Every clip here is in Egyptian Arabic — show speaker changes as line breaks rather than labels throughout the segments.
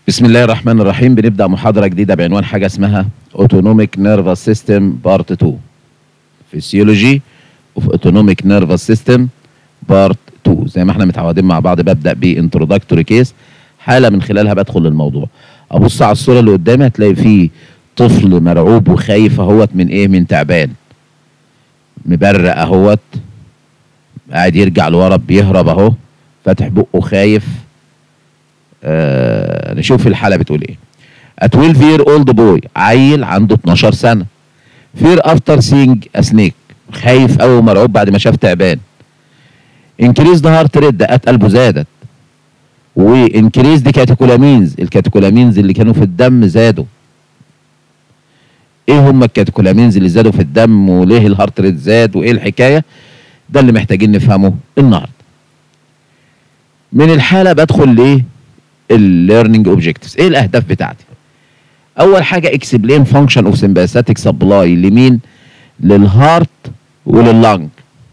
بسم الله الرحمن الرحيم بنبدأ محاضرة جديدة بعنوان حاجة اسمها Autonomic Nervous System Part 2 Physiology of Autonomic Nervous System Part 2 زي ما احنا متعودين مع بعض ببدأ ب Introductory Case حالة من خلالها بدخل للموضوع أبص على الصورة اللي قدامي هتلاقي فيه طفل مرعوب وخايف اهوت من ايه من تعبان مبرق اهوت قاعد يرجع لورا بيهرب اهو فاتح بقه خايف آه نشوف الحالة بتقول ايه A 12 year old boy عيل عنده 12 سنة fear after seeing a snake خايف قوي ومرعوب بعد ما شاف تعبان increase the heart rate دقات قلبه زادت وانكريز دي كاتيكولامينز الكاتيكولامينز اللي كانوا في الدم زادوا ايه هم الكاتيكولامينز اللي زادوا في الدم وليه الهارت ريت زاد وايه الحكايه ده اللي محتاجين نفهمه النهارده من الحاله بدخل ليه الليرنينج اوبجكتيفز ايه الاهداف بتاعتي اول حاجه اكسبلين فانكشن اوف سمباثيك سبلاي لمين للهارت ولللنج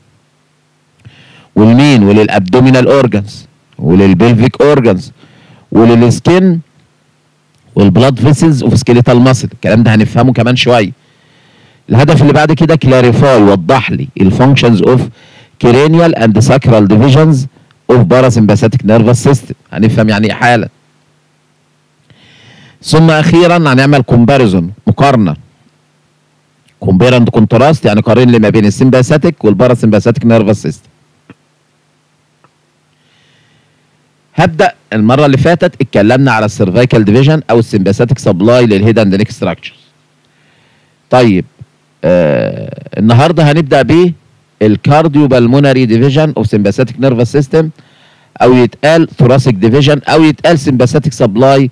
والمين وللابدومينال اورجانز وللبلفيك اورجانز وللسكين والبلاد فيسلز اوف سكيليتال ماسل الكلام ده هنفهمه كمان شويه الهدف اللي بعد كده كلاريفاي وضح لي الفانكشنز اوف كرينيال اند ساكرال ديفيجنز اوف باراسمباثيك نيرفس سيستم هنفهم يعني ايه حالا ثم اخيرا هنعمل كومباريزون مقارنه كومبير اند كونتراست يعني قارن لي ما بين السمباثيك والباراسمباثيك نيرفس سيستم هبدا المره اللي فاتت اتكلمنا على السيرفايكال ديفيجن او السمباثيك سبلاي للهيد اند نيك ستراكشرز طيب آه النهارده هنبدا ب الكارديو بالمونري ديفيجن اوف سمباثيك نيرفس سيستم او يتقال ثوراسيك ديفيجن او يتقال سمباثيك سبلاي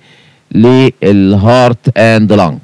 للهارت اند لانج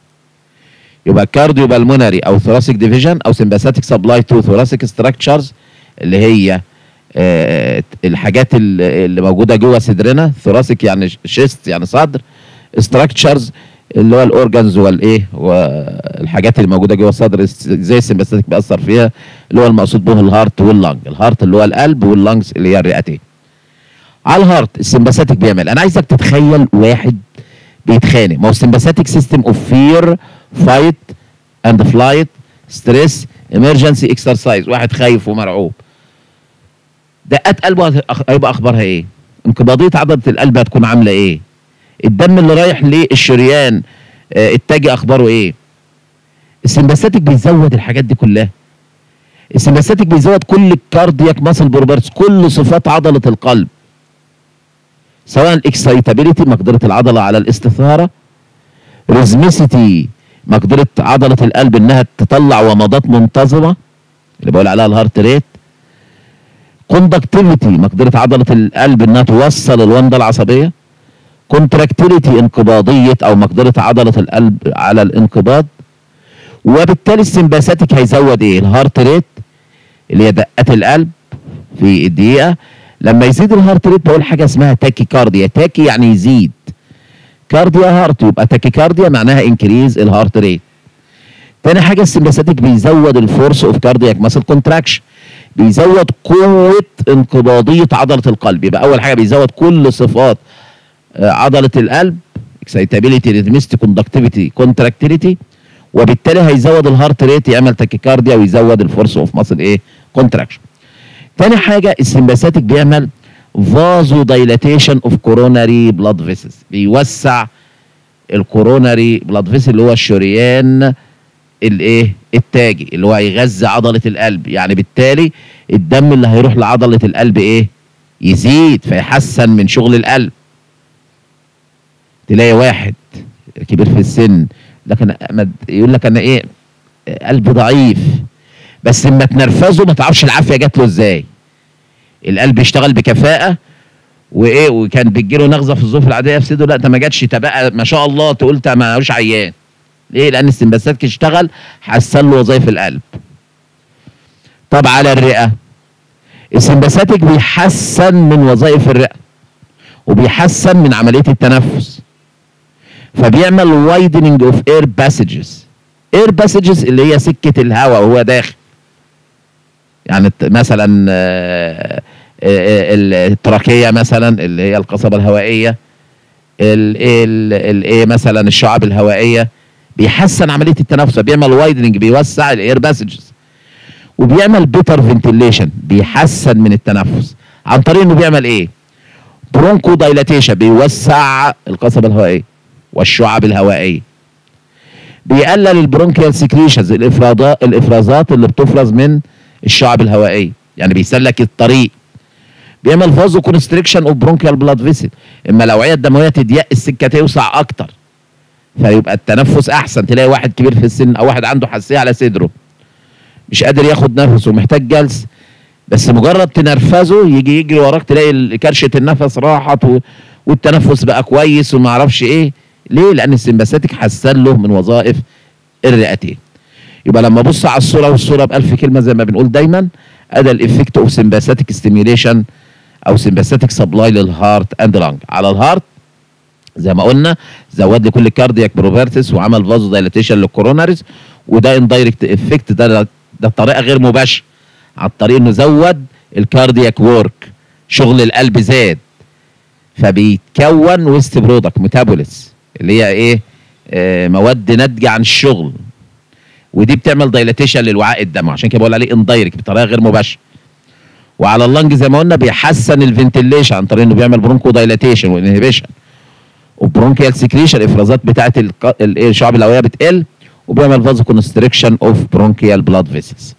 يبقى كارديو بالمونري او ثوراسيك ديفيجن او سمباثيك سبلاي تو ثوراسيك ستراكشرز اللي هي آه الحاجات اللي موجوده جوه صدرنا ثوراسيك يعني شيست يعني صدر ستراكشرز اللي هو الاورجنز والايه والحاجات اللي موجوده جوه الصدر زي السمباثيك بيأثر فيها اللي هو المقصود به الهارت واللنج الهارت اللي هو القلب واللنجز اللي هي الرئتين على الهارت السمباثيك بيعمل انا عايزك تتخيل واحد بيتخانق ما هو السمباثيك سيستم اوف فير فايت اند فلايت ستريس امرجنسي اكسرسايز واحد خايف ومرعوب دقات قلبه هيبقى اخبارها ايه انقباضيه عضله القلب هتكون عامله ايه الدم اللي رايح للشريان آه التاجي اخباره ايه السمباثيك بيزود الحاجات دي كلها السمباثيك بيزود كل الكاردياك ماسل بروبرتس كل صفات عضله القلب سواء الاكسايتابيليتي مقدره العضله على الاستثاره ريزميسيتي مقدره عضله القلب انها تطلع ومضات منتظمه اللي بقول عليها الهارت ريت كوندكتيفيتي مقدره عضله القلب انها توصل الومضه العصبيه كونتراكتيليتي انقباضيه او مقدره عضله القلب على الانقباض وبالتالي السمباثيك هيزود ايه الهارت ريت اللي هي دقات القلب في الدقيقه لما يزيد الهارت ريت بقول حاجه اسمها تاكي كارديا تاكي يعني يزيد كارديا هارت يبقى تاكي كارديا معناها انكريز الهارت ريت تاني حاجه السمباثيك بيزود الفورس اوف كاردياك ماسل كونتراكشن بيزود قوه انقباضيه عضله القلب يبقى اول حاجه بيزود كل صفات عضله القلب اكسايتابيليتي ريزمستي كوندكتيفيتي كونتراكتيليتي وبالتالي هيزود الهارت ريت يعمل تاكيكارديا ويزود الفورس اوف ماسل ايه كونتراكشن تاني حاجه السمباثيك بيعمل فازو دايلاتيشن اوف كوروناري بلاد فيسلز بيوسع الكوروناري بلاد فيسل اللي هو الشريان الايه التاجي اللي هو هيغذي عضله القلب يعني بالتالي الدم اللي هيروح لعضله القلب ايه يزيد فيحسن من شغل القلب تلاقي واحد كبير في السن لكن يقول لك انا ايه قلبي ضعيف بس اما تنرفزه ما تعرفش العافيه جات له ازاي القلب يشتغل بكفاءه وايه وكان بتجي له نغزه في الظروف العاديه في صدره لا ده ما جاتش ده بقى ما شاء الله تقول ده مالوش عيان ليه لان السمباثيك اشتغل حسن له وظائف القلب طب على الرئه السمباثيك بيحسن من وظائف الرئه وبيحسن من عمليه التنفس فبيعمل وايدنينج اوف اير باسجز اير باسجز اللي هي سكه الهواء وهو داخل يعني مثلا التراكيه مثلا اللي هي القصبه الهوائيه الايه مثلا الشعب الهوائيه بيحسن عمليه التنفس بيعمل وايدنج بيوسع الاير باسجز وبيعمل بيتر فنتيليشن بيحسن من التنفس عن طريق انه بيعمل ايه برونكو دايلاتيشن بيوسع القصبه الهوائيه والشعب الهوائيه بيقلل البرونكيال سكريشنز الافرازات الافرازات اللي بتفرز من الشعب الهوائيه يعني بيسلك الطريق بيعمل فازو كونستريكشن اوف برونكيال بلاد فيسل اما الاوعيه الدمويه تضيق السكه توسع اكتر فيبقى التنفس احسن تلاقي واحد كبير في السن او واحد عنده حساسيه على صدره مش قادر ياخد نفسه ومحتاج جلس بس مجرد تنرفزه يجي يجري وراك تلاقي كرشه النفس راحت والتنفس بقى كويس وما اعرفش ايه ليه لان السمباثيك حسن له من وظائف الرئتين يبقى لما ابص على الصوره والصوره بألف كلمه زي ما بنقول دايما ادى الافكت اوف سمباثيك ستيميوليشن او سمباثيك سبلاي للهارت اند لانج على الهارت زي ما قلنا زود لي كل كاردياك بروفيرتس وعمل فازو دايلاتيشن للكوروناريز وده اندايركت افكت ده ده طريقه غير مباشره عن طريق انه زود الكاردياك وورك شغل القلب زاد فبيتكون ويست برودكت ميتابوليس اللي هي ايه آه مواد ناتجه عن الشغل ودي بتعمل دايلاتيشن للوعاء الدم عشان كده بقول عليه اندايركت بطريقه غير مباشره وعلى اللنج زي ما قلنا بيحسن الفنتيليشن عن طريق انه بيعمل برونكو دايلاتيشن وانهبيشن وبرونكيال سكريشن الافرازات بتاعه الشعب الهوائيه بتقل وبيعمل فازو كونستريكشن اوف برونكيال بلاد فيسلز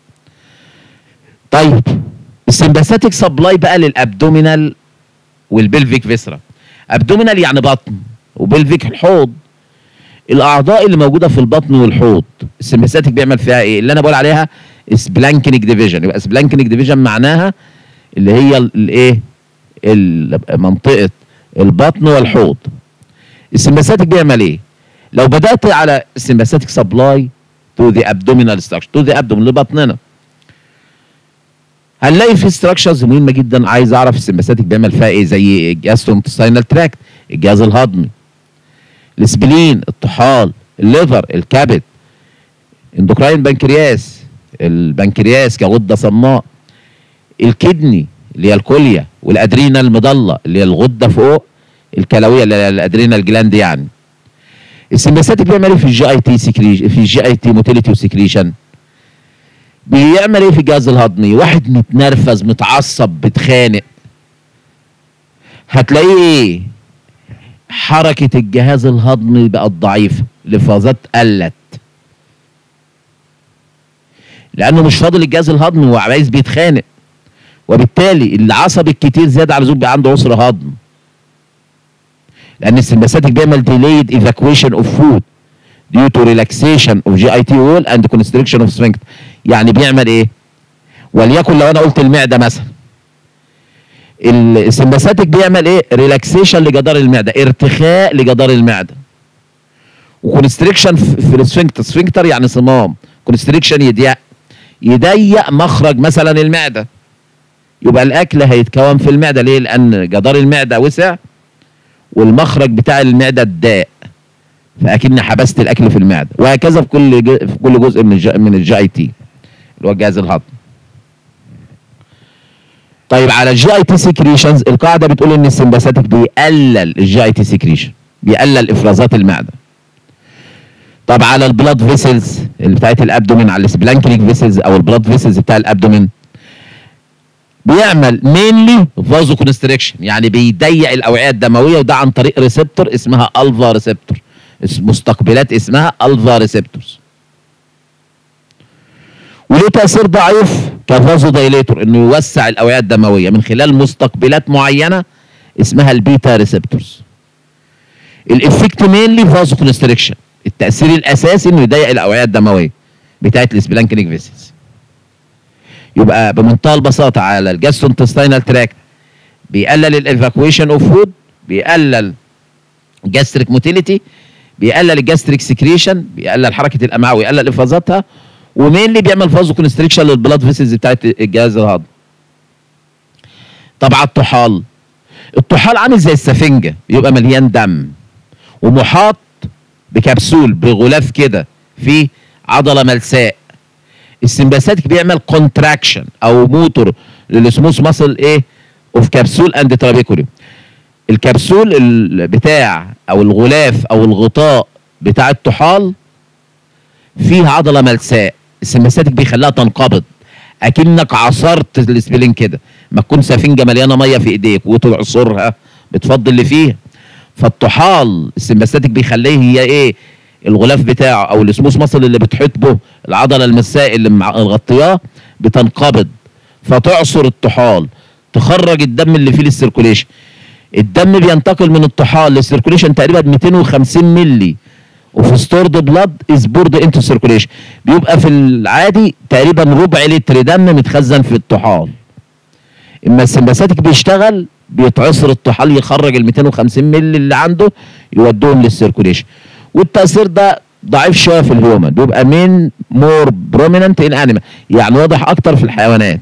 طيب السمباثيك سبلاي بقى للابدومينال والبلفيك فيسرا ابدومينال يعني بطن وبلفيك الحوض الاعضاء اللي موجوده في البطن والحوض السمباثيك بيعمل فيها ايه اللي انا بقول عليها سبلانكينج ديفيجن يبقى سبلانكينج ديفيجن معناها اللي هي الايه منطقه البطن والحوض السمباثيك بيعمل ايه لو بدات على السمباثيك سبلاي تو ذا ابدومينال ستراكشر تو ذا ابدومين لبطننا هنلاقي في ستراكشرز مهمه جدا عايز اعرف السمباثيك بيعمل فيها ايه زي الجاسترونتستينال تراكت الجهاز الهضمي السبلين الطحال الليفر الكبد اندوكراين بنكرياس البنكرياس كغده صماء الكدني اللي هي الكليه والادرينال المضله اللي هي الغده فوق الكلويه اللي هي الادرينال جلاند يعني السمباثيك بيعمل ايه في الجي اي تي سكريشن في الجي اي تي موتيليتي وسكريشن بيعمل ايه في الجهاز الهضمي واحد متنرفز متعصب بتخانق هتلاقيه ايه حركة الجهاز الهضمي بقت ضعيفة الافرازات قلت لانه مش فاضل الجهاز الهضمي وعايز بيتخانق وبالتالي العصب الكتير زيادة على اللزوم بقى عنده عسر هضم لان السمباثيك بيعمل delayed evacuation of food due to relaxation of GIT wall and constriction of sphincter يعني بيعمل ايه وليكن لو انا قلت المعده مثلا السمباثيك بيعمل ايه ريلاكسيشن لجدار المعده ارتخاء لجدار المعده وكونستريكشن في السفنكتر سفنكتر يعني صمام كونستريكشن يضيق يضيق مخرج مثلا المعده يبقى الاكل هيتكون في المعده ليه لان جدار المعده وسع والمخرج بتاع المعده ضاق فاكني حبست الاكل في المعده وهكذا في كل في كل جزء من الج... من الجي اي تي اللي هو الجهاز الهضمي طيب على الجي اي تي سكريشنز القاعده بتقول ان السمباثيك بيقلل الجي اي تي سكريشن بيقلل افرازات المعده طب على البلاد فيسلز اللي بتاعت الابدومين على السبلانكينيك فيسلز او البلاد فيسلز بتاع الابدومين بيعمل مينلي فازو كونستريكشن يعني بيضيق الاوعيه الدمويه وده عن طريق ريسبتور اسمها الفا ريسبتور مستقبلات اسمها الفا ريسبتورز وله تاثير ضعيف كفازو دايليتور انه يوسع الاوعيه الدمويه من خلال مستقبلات معينه اسمها البيتا ريسبتورز الافكت مينلي فازو كونستريكشن التاثير الاساسي انه يضيق الاوعيه الدمويه بتاعت السبلانكينيك فيسز يبقى بمنتهى البساطه على الجاسترونتستينال تراكت بيقلل الايفاكويشن اوف فود بيقلل جاستريك موتيليتي بيقلل الجاستريك سكريشن بيقلل حركه الامعاء ويقلل افرازاتها ومين اللي بيعمل فازو كونستريكشن للبلاد فيسلز بتاعت الجهاز الهضمي طبعا الطحال الطحال عامل زي السفنجه بيبقى مليان دم ومحاط بكبسول بغلاف كده في عضله ملساء السمباثيك بيعمل كونتراكشن او موتور للسموث ماسل ايه اوف كبسول اند ترابيكولي الكبسول ال- بتاع او الغلاف او الغطاء بتاع الطحال فيه عضله ملساء السمباثيك بيخليها تنقبض اكنك عصرت الاسبلين كده ما تكون سفنجه مليانه ميه في ايديك وتعصرها بتفضي اللي فيها فالطحال السمباثيك بيخليه هي ايه الغلاف بتاعه او السموث مصل اللي بتحيط به العضله المساء اللي مع- مغطياه بتنقبض فتعصر الطحال تخرج الدم اللي فيه للسيركوليشن الدم بينتقل من الطحال للسيركوليشن تقريبا 250 ملي وفي ستورد بلاد از بورد انتو سيركوليشن بيبقى في العادي تقريبا ربع لتر دم متخزن في الطحال اما السمباثيك بيشتغل بيتعصر الطحال يخرج ال 250 مللي اللي عنده يودوهم للسيركوليشن والتاثير ده ضعيف شويه في الهيومن بيبقى مين مور بروميننت ان انيمال يعني واضح اكتر في الحيوانات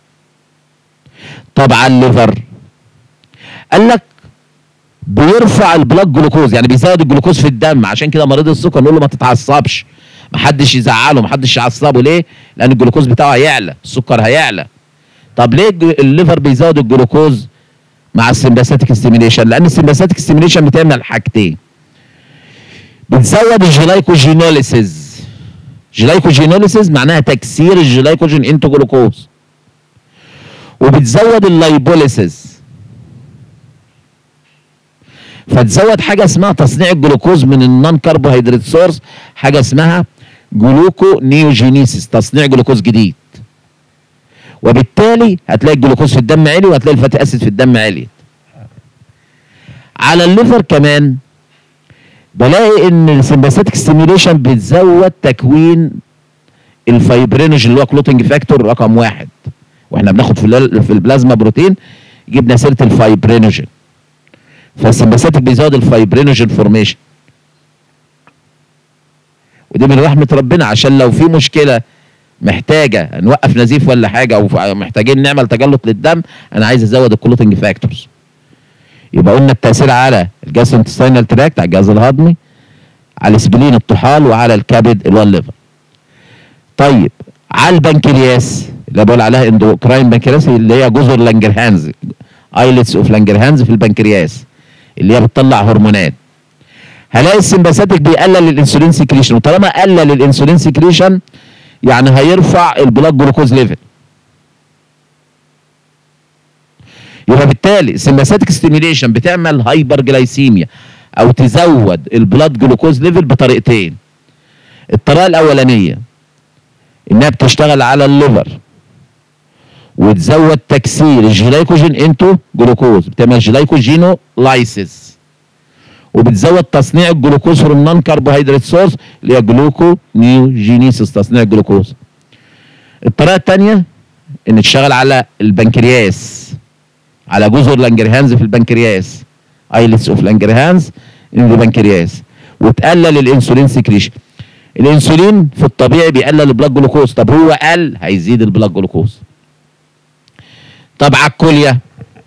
طب على الليفر قال لك بيرفع البلاك جلوكوز يعني بيزود الجلوكوز في الدم عشان كده مريض السكر نقول له ما تتعصبش محدش يزعله محدش يعصبه ليه لان الجلوكوز بتاعه هيعلى السكر هيعلى طب ليه الج- الليفر بيزود الجلوكوز مع السمباثيك ستيميليشن لان السمباثيك ستيميليشن بتعمل حاجتين بتزود الجلايكوجينوليسيز جلايكوجينوليسيز معناها تكسير الجلايكوجين انتو جلوكوز وبتزود اللايبوليسيز فتزود حاجه اسمها تصنيع الجلوكوز من النون كربوهيدرات سورس حاجه اسمها جلوكو نيوجينيسيس تصنيع جلوكوز جديد وبالتالي هتلاقي الجلوكوز في الدم عالي وهتلاقي الفاتي اسيد في الدم عالي على الليفر كمان بلاقي ان السمباثيك ستيميوليشن بتزود تكوين الفايبرينوجين اللي هو كلوتنج فاكتور رقم واحد واحنا بناخد في ال- في البلازما بروتين جبنا سيره الفايبرينوجين فالسمباثيك بيزود الفايبرينوجين فورميشن ودي من رحمه ربنا عشان لو في مشكله محتاجه نوقف نزيف ولا حاجه او محتاجين نعمل تجلط للدم انا عايز ازود الكلوتنج فاكتورز يبقى قلنا التاثير على الجاستروانتستينال تراكت على الجهاز الهضمي على الاسبلين الطحال وعلى الكبد اللي هو الليفر طيب على البنكرياس اللي بقول عليها اندوكراين بنكرياس اللي هي جزر لانجرهانز ايلتس اوف لانجرهانز في البنكرياس اللي هي بتطلع هرمونات هلاقي السمباثيك بيقلل الانسولين سكريشن وطالما قلل الانسولين سكريشن يعني هيرفع البلاد جلوكوز ليفل يبقى بالتالي السمباثيك ستيميوليشن بتعمل هايبر جلايسيميا او تزود البلاد جلوكوز ليفل بطريقتين الطريقه الاولانيه انها بتشتغل على الليفر وتزود تكسير الجلايكوجين انتو جلوكوز بتعمل جلايكوجينو لايسيس وبتزود تصنيع الجلوكوز فروم نون كربوهيدرات سورس اللي هي جلوكو نيوجينيسيس تصنيع الجلوكوز الطريقه الثانيه ان تشتغل على البنكرياس على جزر لانجرهانز في البنكرياس ايلتس اوف لانجرهانز ان البنكرياس وتقلل الانسولين سكريشن الانسولين في الطبيعي بيقلل البلاك جلوكوز طب هو قل هيزيد البلاك جلوكوز طب على الكليه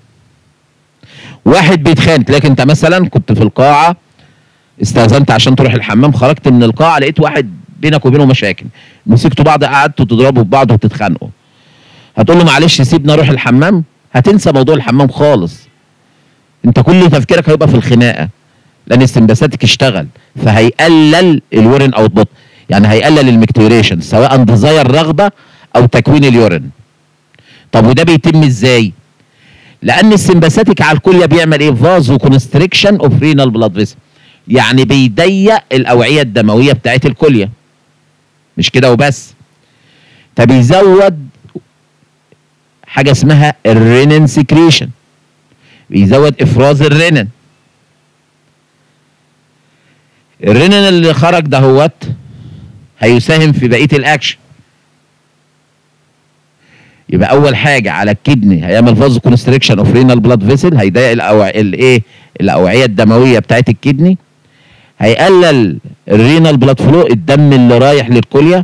واحد بيتخانق تلاقي انت مثلا كنت في القاعه استاذنت عشان تروح الحمام خرجت من القاعه لقيت واحد بينك وبينه مشاكل مسكتوا بعض قعدتوا تضربوا في بعض وتتخانقوا هتقول له معلش سيبني اروح الحمام هتنسى موضوع الحمام خالص انت كل تفكيرك هيبقى في الخناقه لان السمباثيك اشتغل فهيقلل اليورين اوتبوت يعني هيقلل المكتوريشن سواء ديزاير رغبه او تكوين اليورين طب وده بيتم ازاي لان السمباثيك على الكليه بيعمل ايه فازو كونستريكشن اوف رينال بلاد فيسل يعني بيضيق الاوعيه الدمويه بتاعت الكليه مش كده وبس طب يزود حاجه اسمها الرينين سكريشن بيزود افراز الرينين الرينين اللي خرج دهوت هيساهم في بقيه الاكشن يبقى اول حاجه على الكدني هيعمل فازو كونستريكشن اوف رينال بلاد فيسل هيضيق الاوع الايه الاوعيه الدمويه بتاعت الكدني هيقلل الرينال بلاد فلو الدم اللي رايح للكليه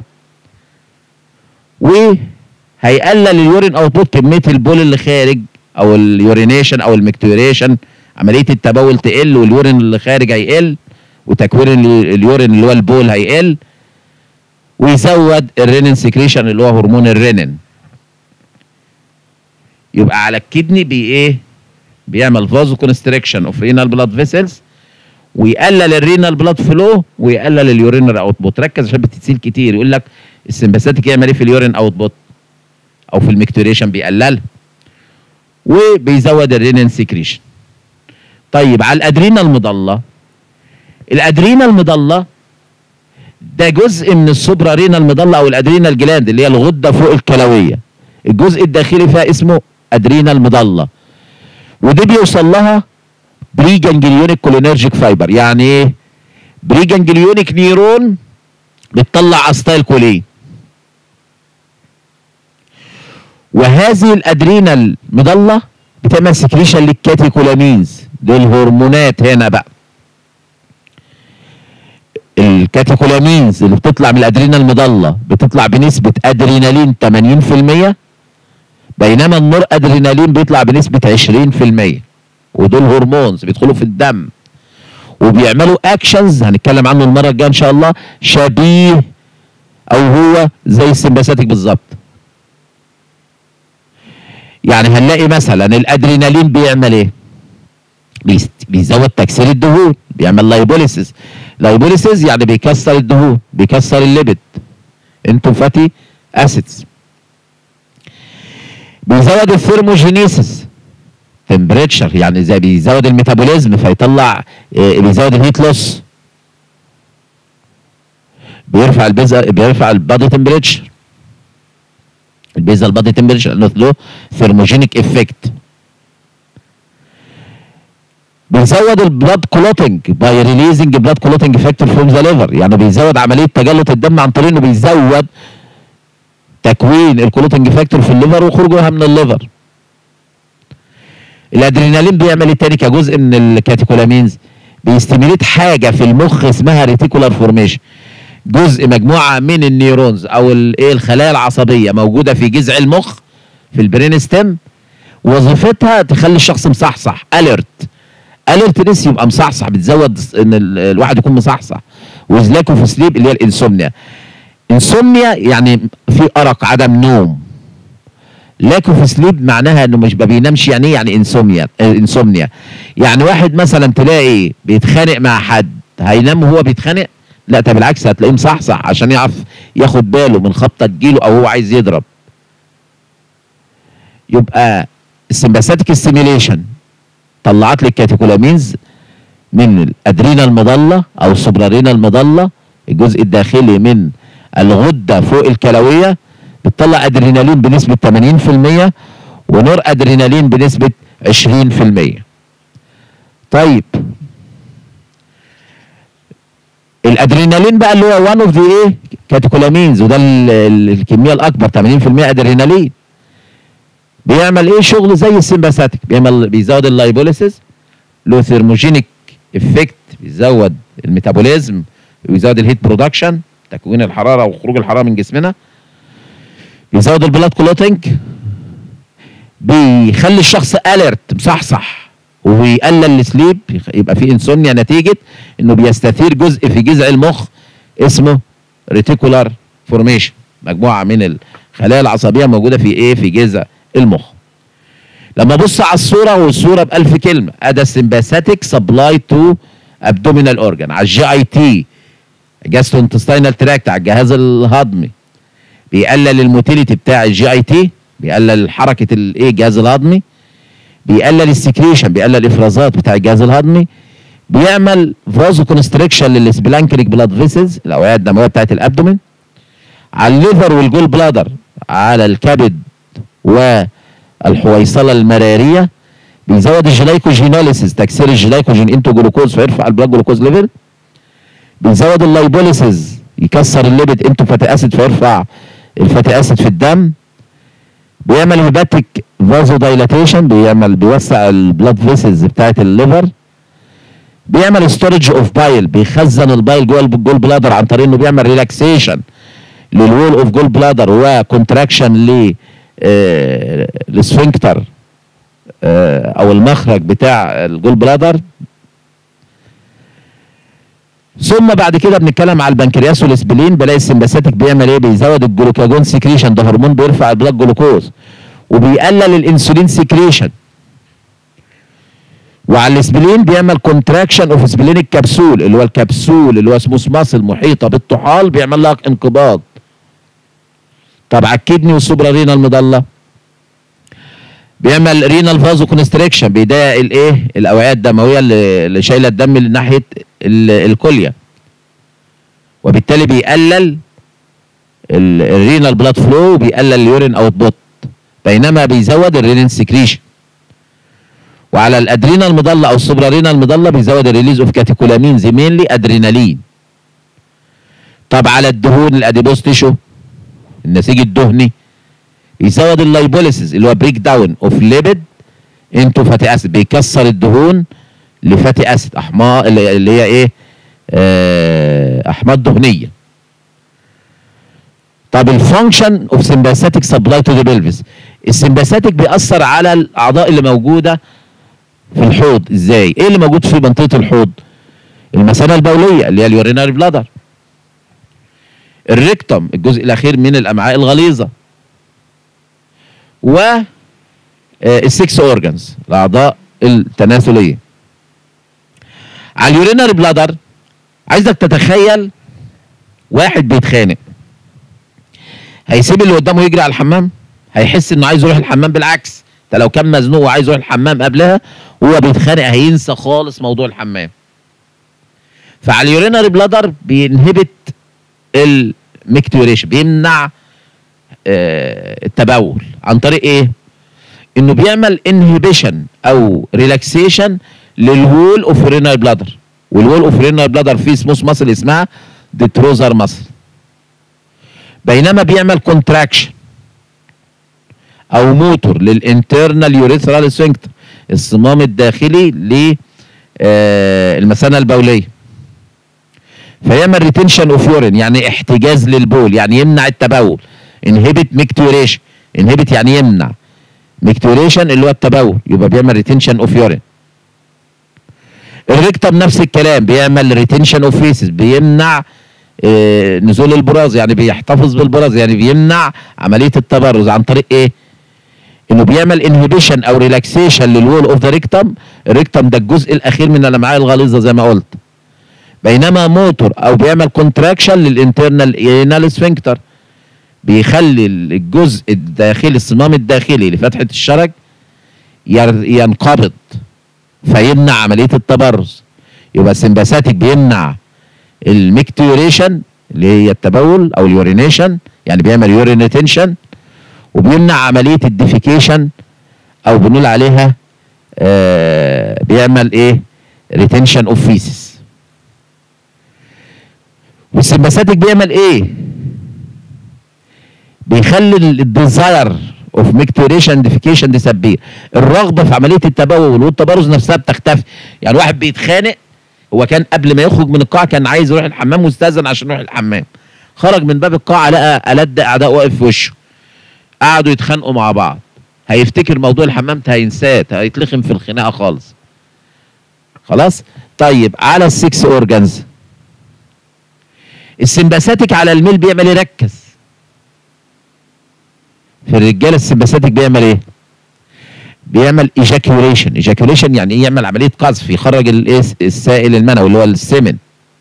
وهيقلل اليورين اوتبوت كميه البول اللي خارج او اليورينيشن او المكتوريشن عمليه التبول تقل واليورين اللي خارج هيقل وتكوين ال- اليورين اللي هو البول هيقل ويزود الرينين سكريشن اللي هو هرمون الرينين يبقى على الكدني بي ايه بيعمل فازو كونستريكشن اوف رينال بلاد فيسلز ويقلل الرينال بلاد فلو ويقلل اليورينر اوتبوت ركز عشان بتتسيل كتير يقول لك السمباثيك يعمل ايه في اليورين اوتبوت او في الميكتوريشن بيقللها وبيزود الرينين سكريشن طيب على الادرينا المضله الادرينا المضله ده جزء من السوبرا رينا المضله او الادرينا الجلاند اللي هي الغده فوق الكلويه الجزء الداخلي فيها اسمه ادرينا المضله ودي بيوصل لها بري جانجليونيك كولينرجيك فايبر يعني ايه بري جانجليونيك نيرون بتطلع استايل كولين وهذه الادرينال مضله بتعمل سكريشن للكاتيكولامينز دول هرمونات هنا بقى الكاتيكولامينز اللي بتطلع من الادرينال المضله بتطلع بنسبه ادرينالين 80% بينما النور ادرينالين بيطلع بنسبه 20% ودول هرمونز بيدخلوا في الدم وبيعملوا اكشنز هنتكلم عنه المره الجايه ان شاء الله شبيه او هو زي السمباثيك بالظبط يعني هنلاقي مثلا الادرينالين بيعمل ايه بيزود تكسير الدهون بيعمل لايبوليسيس لايبوليسيس يعني بيكسر الدهون بيكسر الليبيد انتو فاتي اسيدز بيزود الثيرموجينيسيس تمبريتشر يعني زي بيزود الميتابوليزم فيطلع إيه بيزود الهيت لوس بيرفع البيزا بيرفع البادي تمبريتشر البيزال بادي تمبريتشر لانه له ثيرموجينيك افكت بيزود البلاد كلوتنج باي ريليزنج بلاد كلوتنج فاكتور فروم ذا ليفر يعني بيزود عمليه تجلط الدم عن طريق انه بيزود تكوين الكلوتنج فاكتور في الليفر وخروجها من الليفر الادرينالين بيعمل ايه تاني كجزء من الكاتيكولامينز بيستميليت حاجه في المخ اسمها ريتيكولار فورميشن جزء مجموعه من النيورونز او الايه الخلايا العصبيه موجوده في جذع المخ في البرين ستيم وظيفتها تخلي الشخص مصحصح اليرت اليرتنس يبقى مصحصح بتزود ان الواحد يكون مصحصح وزلاكه في سليب اللي هي الانسومنيا انسومنيا يعني في ارق عدم نوم لاكو في سليب معناها انه مش ما بينامش يعني ايه يعني انسوميا انسومنيا يعني واحد مثلا تلاقي بيتخانق مع حد هينام وهو بيتخانق لا ده بالعكس هتلاقيه مصحصح عشان يعرف ياخد باله من خبطه تجيله او هو عايز يضرب يبقى السمباثيك ستيميليشن طلعت لي الكاتيكولامينز من الادرينا المضله او السوبرارينا المضله الجزء الداخلي من الغده فوق الكلويه بتطلع ادرينالين بنسبه 80% ونور ادرينالين بنسبه 20% طيب الادرينالين بقى اللي هو وان اوف ذا ايه كاتيكولامينز وده الكميه الاكبر 80% ادرينالين بيعمل ايه شغل زي السمباثيك بيعمل بيزود اللايبوليسيس له ثيرموجينيك افكت بيزود الميتابوليزم بيزود الهيت برودكشن تكوين الحراره وخروج الحراره من جسمنا بيزود البلاد كلوتنج بيخلي الشخص اليرت مصحصح ويقلل السليب يبقى في انسومنيا نتيجه انه بيستثير جزء في جذع المخ اسمه ريتيكولار فورميشن مجموعه من الخلايا العصبيه موجوده في ايه في جذع المخ لما ابص على الصوره والصوره بألف كلمه ادي السمباثيك سبلاي تو ابدومينال اورجان على الجي اي تي جاستو انتستينال تراكت على الجهاز الهضمي بيقلل الموتيليتي بتاع الجي اي تي بيقلل حركه الايه الجهاز الهضمي بيقلل السكريشن بيقلل الافرازات بتاع الجهاز الهضمي بيعمل فازو كونستريكشن للسبلانكريك بلاد فيسلز الاوعيه الدمويه بتاعت الابدومين على الليفر والجول بلادر على الكبد والحويصله المراريه بيزود الجلايكوجينوليسيس تكسير الجلايكوجين انتو جلوكوز فيرفع البلاد جلوكوز ليفل بيزود اللايبوليسيس يكسر الليبيد انتو فاتي اسيد فيرفع الفاتي اسيد في الدم بيعمل هيباتيك فازو دايلاتيشن بيعمل بيوسع البلاد فيسلز بتاعت الليفر بيعمل ستورج اوف بايل بيخزن البايل جوه الجول بلادر عن طريق انه بيعمل ريلاكسيشن للوول اوف جول بلادر وكونتراكشن ل السفنكتر او المخرج بتاع الجول بلادر ثم بعد كده بنتكلم على البنكرياس والاسبلين بلاقي السمباثيك بيعمل ايه بيزود الجلوكاجون سكريشن ده هرمون بيرفع البلاد جلوكوز وبيقلل الانسولين سكريشن وعلى السبلين بيعمل كونتراكشن اوف سبلينيك كبسول اللي هو الكبسول اللي هو اسمه ماسل محيطه بالطحال بيعمل لها انقباض طب على الكدني والسوبرا رينال مضله بيعمل رينال فازو كونستريكشن بيضايق الايه الاوعيه الدمويه اللي اللي شايله الدم من ناحيه ال- الكليه وبالتالي بيقلل ال- الرينال بلاد فلو وبيقلل اليورين اوت بوت بينما بيزود الرينين سكريشن وعلى الادرينال مضله او السوبرارينال مضله بيزود الريليز اوف كاتيكولامين زي مينلي ادرينالين طب على الدهون الاديبوز تيشو النسيج الدهني يزود اللايبوليسيس اللي هو بريك داون اوف ليبيد انتو فاتي اسيد بيكسر الدهون لفاتي اسيد احماض اللي اللي هي ايه آه، احماض دهنيه طب الفانكشن اوف سمباثيك سبلاي تو ذا بلفس السمباثيك بيأثر على الاعضاء اللي موجوده في الحوض ازاي ايه اللي موجود في منطقه الحوض المثانه البوليه اللي هي اليوريناري بلادر الريكتوم الجزء الاخير من الامعاء الغليظه و آه، السكس اورجانز الاعضاء التناسليه على اليوريناري بلادر عايزك تتخيل واحد بيتخانق هيسيب اللي قدامه يجري على الحمام هيحس انه عايز يروح الحمام بالعكس انت لو كان مزنوق وعايز يروح الحمام قبلها وهو بيتخانق هينسى خالص موضوع الحمام فعلى اليوريناري بلادر بينهبت الميكتوريشن بيمنع آه، التبول عن طريق ايه انه بيعمل انهبيشن او ريلاكسيشن للوول اوف رينال بلادر والوول اوف رينال بلادر فيه سموث ماسل اسمها ديتروزر ماسل بينما بيعمل كونتراكشن او موتور للانترنال يوريثرال سفنكتر الصمام الداخلي للمثانه البوليه فيعمل ريتنشن اوف يورين يعني احتجاز للبول يعني يمنع التبول انهبت ميكتوريشن انهبت يعني يمنع ميكتوريشن اللي هو التبول يبقى بيعمل ريتنشن اوف يورين الريكتم نفس الكلام بيعمل ريتنشن اوف فيسز بيمنع آه، نزول البراز يعني بيحتفظ بالبراز يعني بيمنع عمليه التبرز عن طريق ايه؟ انه بيعمل انهبيشن او ريلاكسيشن للوول اوف ذا ريكتم الريكتم ده الجزء الاخير من الامعاء الغليظه زي ما قلت بينما موتور او بيعمل كونتراكشن للانترنال اينال سفنكتر بيخلي الجزء الداخلي الصمام الداخلي لفتحه الشرج ير- ينقبض فيمنع عمليه التبرز يبقى السمباثيك بيمنع الميكتوريشن اللي هي التبول او اليورينيشن يعني بيعمل يورين ريتنشن وبيمنع عمليه الديفيكيشن او بنقول عليها آه بيعمل ايه ريتنشن اوف فيسس والسمباثيك بيعمل ايه بيخلي الديزاير اوف ميكتوريشن ديفيكيشن ديسابير الرغبه في عمليه التبول والتبرز نفسها بتختفي يعني واحد بيتخانق هو كان قبل ما يخرج من القاعه كان عايز يروح الحمام واستاذن عشان يروح الحمام خرج من باب القاعه لقى ألد اعداء واقف في وشه قعدوا يتخانقوا مع بعض هيفتكر موضوع الحمام ده هينساه هيتلخم في الخناقه خالص خلاص طيب على السكس اورجانز السمباثيك على الميل بيعمل يركز في الرجاله السمباثيك بيعمل ايه بيعمل ايجاكيوليشن ايجاكيوليشن يعني ايه يعمل عمليه قذف يخرج الايه السائل المنوي اللي هو السيمن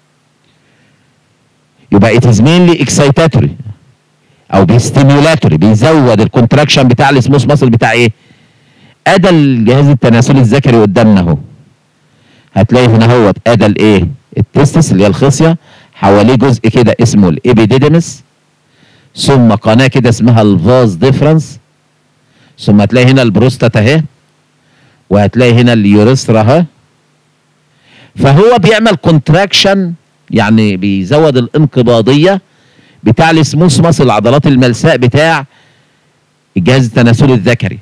يبقى ات از مينلي اكسايتاتوري او بيستيمولاتوري بيزود الكونتراكشن بتاع السموث ماسل بتاع ايه ادى الجهاز التناسلي الذكري قدامنا اهو هتلاقي هنا اهوت ادى الايه التستس اللي هي الخصيه حواليه جزء كده اسمه الابيديدمس ثم قناه كده اسمها الفاز ديفرنس ثم هتلاقي هنا البروستات اهي وهتلاقي هنا اليوريثرا اهي فهو بيعمل كونتراكشن يعني بيزود الانقباضيه بتاع السموث ماسل العضلات الملساء بتاع الجهاز التناسلي الذكري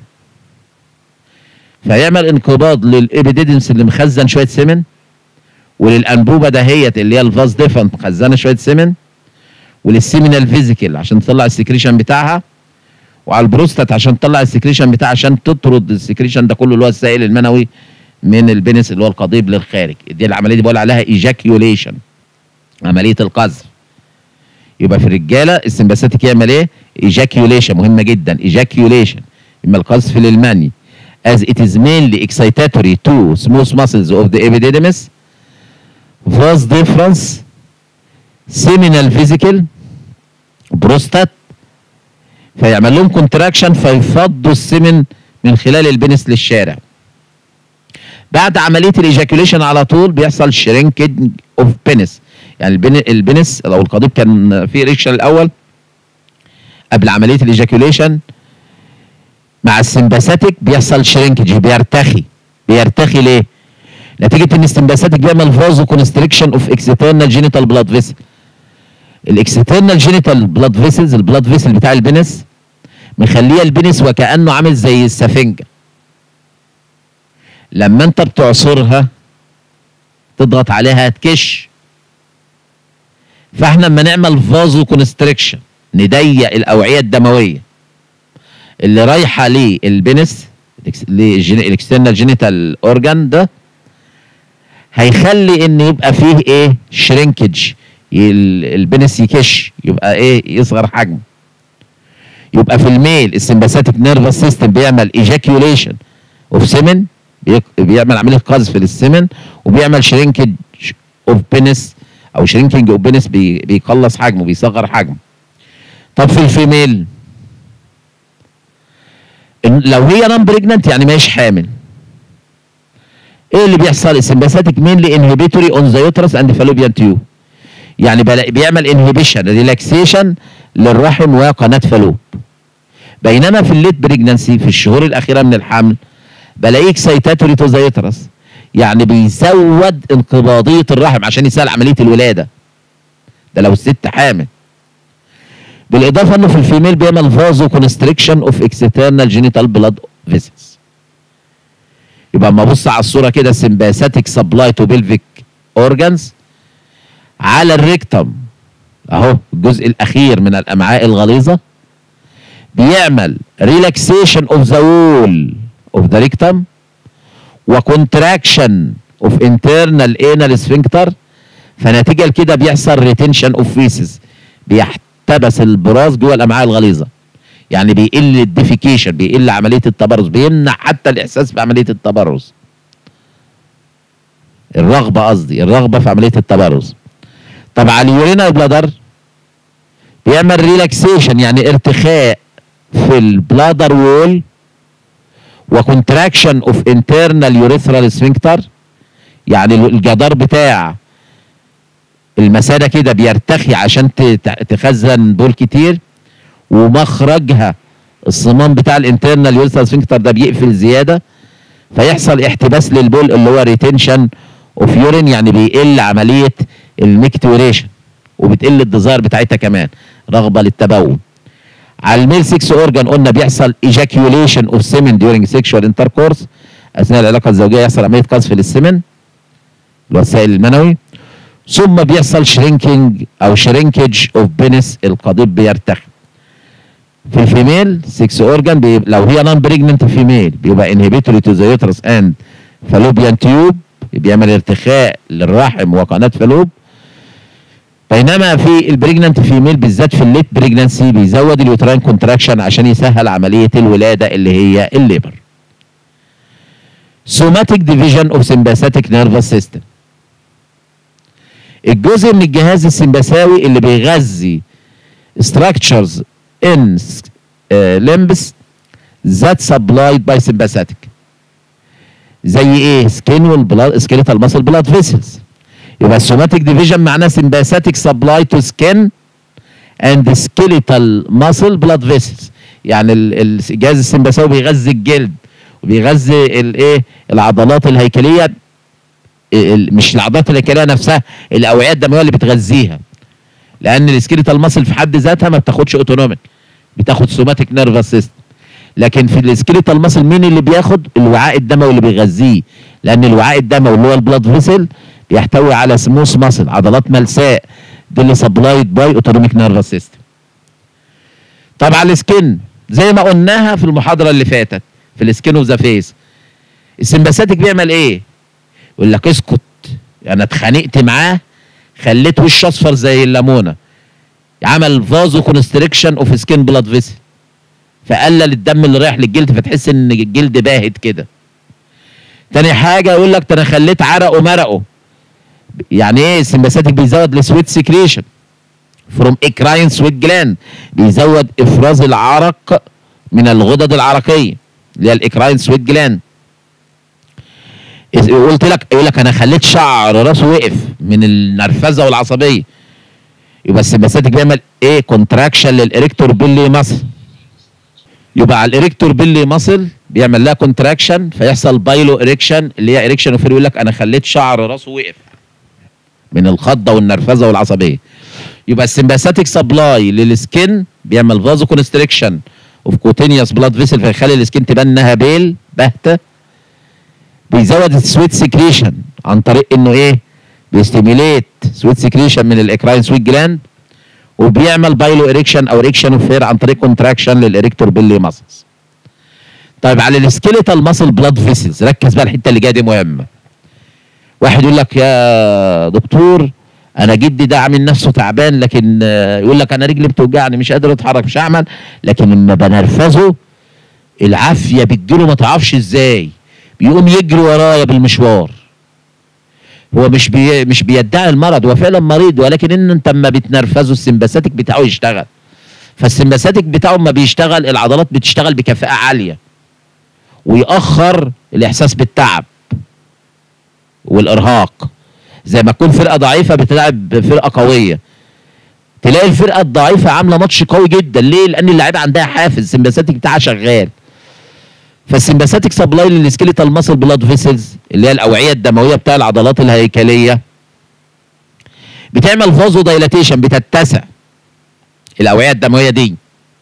فيعمل انقباض للابيديدنس اللي مخزن شويه سمن وللانبوبه دهيت اللي هي الفاز ديفن مخزنه شويه سمن وللسيمينال فيزيكال عشان تطلع السكريشن بتاعها وعلى البروستات عشان تطلع السكريشن بتاعها عشان تطرد السكريشن ده كله اللي هو السائل المنوي من البنس اللي هو القضيب للخارج دي العمليه دي بقول عليها ايجاكيوليشن عمليه القذف يبقى في الرجاله السمباثيك يعمل ايه ايجاكيوليشن مهمه جدا ايجاكيوليشن اما القذف للمني as it is mainly excitatory to smooth muscles of the epididymis vas deferens seminal vesicle بروستات فيعمل لهم كونتراكشن فيفضوا السمن من خلال البنس للشارع بعد عمليه الايجاكوليشن على طول بيحصل شرينكج اوف بنس يعني البن البنس لو القضيب كان فيه ريكشن الاول قبل عمليه الايجاكوليشن مع السمباثيك بيحصل شرينكج بيرتخي بيرتخي ليه؟ نتيجه ان السمباثيك بيعمل فازو كونستريكشن اوف اكسترنال جينيتال بلاد فيسل الاكسترنال جينيتال بلاد فيسلز البلاد فيسل بتاع البنس مخليه البنس وكانه عامل زي السفنجه لما انت بتعصرها تضغط عليها هتكش فاحنا لما نعمل فازو كونستريكشن نضيق الاوعيه الدمويه اللي رايحه للبنس الاكسترنال جينيتال اورجان ده هيخلي ان يبقى فيه ايه شرينكج البنس يكش يبقى ايه يصغر حجمه يبقى في الميل السمباثيك نيرفس سيستم بيعمل ايجاكيوليشن اوف سيمن بيعمل عمليه قذف للسمن وبيعمل شرينكج اوف بنس او شرينكينج اوف بنس بي بيقلص حجمه بيصغر حجمه طب في الفيميل لو هي نون بريجننت يعني ماهيش حامل ايه اللي بيحصل السمباثيك مينلي انهبيتوري اون ذا يوترس اند فالوبيان تيوب يعني بيعمل انهبيشن ريلاكسيشن للرحم وقناه فالوب بينما في الليت بريجننسي في الشهور الاخيره من الحمل بلاقيه اكسيتاتوري تو ذا يوترس يعني بيزود انقباضيه الرحم عشان يسهل عمليه الولاده ده لو الست حامل بالاضافه انه في الفيميل بيعمل فازو كونستريكشن اوف اكسترنال جينيتال بلاد فيسلز يبقى اما ابص على الصوره كده سمباثيك سبلاي تو بيلفيك اورجانز على الريكتم اهو الجزء الاخير من الامعاء الغليظه بيعمل ريلاكسيشن اوف ذا وول اوف ذا ريكتم وكونتراكشن اوف انترنال انال سفنكتر فنتيجه لكده بيحصل ريتنشن اوف فيسز بيحتبس البراز جوه الامعاء الغليظه يعني بيقل الديفيكيشن بيقل عمليه التبرز بيمنع حتى الاحساس بعمليه التبرز الرغبه قصدي الرغبه في عمليه التبرز طب على اليورينا بلادر بيعمل ريلاكسيشن يعني ارتخاء في البلادر وول وكونتراكشن اوف انترنال يوريثرال سفنكتر يعني الجدار بتاع المثانه كده بيرتخي عشان تخزن بول كتير ومخرجها الصمام بتاع الانترنال يوريثرال سفنكتر ده بيقفل زياده فيحصل احتباس للبول اللي هو ريتنشن اوف يورين يعني بيقل عمليه الميكتوريشن وبتقل الديزاير بتاعتها كمان رغبه للتبول على الميل 6 اورجان قلنا بيحصل ايجاكيوليشن اوف سيمن ديورنج سيكشوال انتركورس اثناء العلاقه الزوجيه يحصل عمليه قذف للسمن الوسائل المنوي ثم بيحصل شرينكينج او شرينكج اوف بنس القضيب بيرتخي في الفيميل 6 اورجان بي... لو هي نون بريجننت فيميل بيبقى انهبيتوري تو ذا يوترس اند فالوبيان تيوب بيعمل ارتخاء للرحم وقناه فالوب بينما في البريجننت فيميل بالذات في الليت بريجننسي بيزود اليوتراين كونتراكشن عشان يسهل عمليه الولاده اللي هي الليبر. سوماتيك ديفيجن اوف سمباثيك نيرفس سيستم. الجزء من الجهاز السمبثاوي اللي بيغذي structures in uh, limbs that supplied by sympathetic زي ايه سكين والبلاد سكيليتال ماسل بلاد فيسلز يبقى السوماتيك ديفيجن معناه سمباثيك سبلاي تو سكين اند سكيليتال ماسل بلاد فيسلز يعني الجهاز السمبثاوي بيغذي الجلد وبيغذي الايه العضلات الهيكليه مش العضلات الهيكليه نفسها الاوعيه الدمويه اللي بتغذيها لان السكيليتال ماسل في حد ذاتها ما بتاخدش اوتونوميك بتاخد سوماتيك نيرفس سيستم لكن في السكيليتال ماسل مين اللي بياخد الوعاء الدموي اللي بيغذيه لان الوعاء الدموي اللي هو البلاد فيسل بيحتوي على سموث ماسل عضلات ملساء دي اللي سبلايد باي اوتونوميك نيرفس سيستم طبعا السكن زي ما قلناها في المحاضره اللي فاتت في السكين اوف ذا فيس السمباثيك بيعمل ايه يقول لك اسكت انا اتخانقت معاه خليت وشه اصفر زي الليمونه عمل فازو كونستريكشن اوف سكين بلاد فيسل فقلل الدم اللي رايح للجلد فتحس ان الجلد باهت كده تاني حاجه يقول لك ده انا خليت عرقه مرقه يعني ايه السمباثيك بيزود السويت سكريشن فروم اكراين سويت جلاند بيزود افراز العرق من الغدد العرقيه اللي هي الاكراين سويت جلاند إذ- قلت لك يقول لك انا خليت شعر راسه وقف من النرفزه والعصبيه يبقى السمباثيك بيعمل ايه كونتراكشن للاريكتور بيلي ماسل يبقى على الاريكتور بيلي ماسل بيعمل لها كونتراكشن فيحصل بايلو اريكشن اللي هي اريكشن اوف يقول لك انا خليت شعر راسه وقف من الخضه والنرفزه والعصبيه يبقى السمباثيك سبلاي للسكن بيعمل فازو كونستريكشن اوف كوتينيوس بلاد فيسل فيخلي السكن تبان انها بيل باهته بيزود السويت سكريشن عن طريق انه ايه بيستيميليت سويت سكريشن من الاكراين سويت جلاند وبيعمل بايلو اريكشن او اريكشن اوف هير عن طريق كونتراكشن للاريكتور بيلي ماسلز طيب على السكيليتال ماسل بلاد فيسلز ركز بقى الحته اللي جايه دي مهمه واحد يقول لك يا دكتور انا جدي ده عامل نفسه تعبان لكن آه، يقول لك انا رجلي بتوجعني مش قادر اتحرك مش هعمل لكن لما بنرفزه العافيه بتجيله ما تعرفش ازاي بيقوم يجري ورايا بالمشوار هو مش بي مش بيدعي المرض هو فعلا مريض ولكن ان انت اما بتنرفزه السمباثيك بتاعه يشتغل فالسمباثيك بتاعه اما بيشتغل العضلات بتشتغل بكفاءه عاليه ويأخر الاحساس بالتعب والارهاق زي ما تكون فرقه ضعيفه بتلعب فرقه قويه تلاقي الفرقه الضعيفه عامله ماتش قوي جدا ليه لان اللعيبه عندها حافز السمباثيك بتاعها شغال فالسمباثيك سبلاي للسكيليتال ماسل بلاد فيسلز اللي هي الاوعيه الدمويه بتاع العضلات الهيكليه بتعمل فازو دايلاتيشن بتتسع الاوعيه الدمويه دي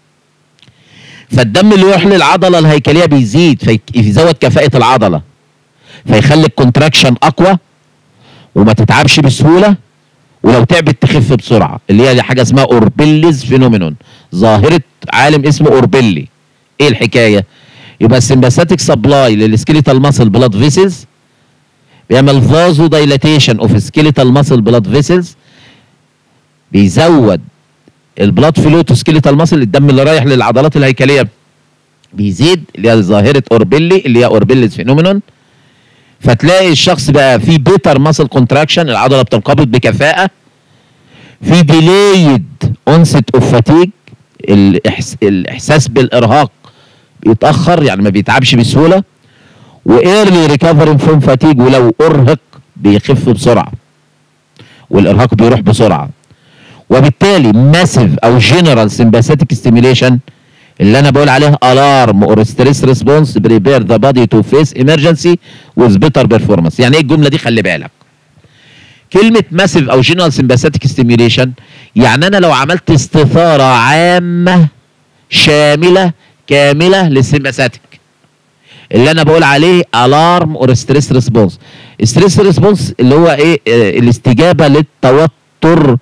فالدم اللي يروح للعضله الهيكليه بيزيد فيزود كفاءه العضله فيخلي الكونتراكشن اقوى وما تتعبش بسهوله ولو تعبت تخف بسرعه اللي هي حاجه اسمها اوربيليز فينومينون ظاهره عالم اسمه اوربيلي ايه الحكايه يبقى السمباثيك سبلاي للسكيليتال ماسل بلاد فيسلز بيعمل فازو دايلاتيشن اوف سكيليتال ماسل بلاد فيسلز بيزود البلاد فلو تو سكيليتال ماسل الدم اللي رايح للعضلات الهيكليه بيزيد اللي هي ظاهره اوربيلي اللي هي اوربيليز فينومينون فتلاقي الشخص بقى في بيتر ماسل كونتراكشن العضله بتنقبض بكفاءه في ديليد اونست اوف فاتيج الاحساس بالارهاق بيتاخر يعني ما بيتعبش بسهوله وايرلي ريكفري فروم فاتيج ولو ارهق بيخف بسرعه والارهاق بيروح بسرعه وبالتالي ماسيف او جنرال سمباثيك ستيميليشن اللي انا بقول عليه الارم اور ستريس ريسبونس بريبير ذا بادي تو فيس ايمرجنسي وذ بيتر بيرفورمانس يعني ايه الجمله دي خلي بالك كلمه ماسيف او جنرال سمباثيك ستيميليشن يعني انا لو عملت استثاره عامه شامله كامله للسمباثيك اللي انا بقول عليه الارم اور ستريس ريسبونس ستريس ريسبونس اللي هو ايه آه، الاستجابه للتوتر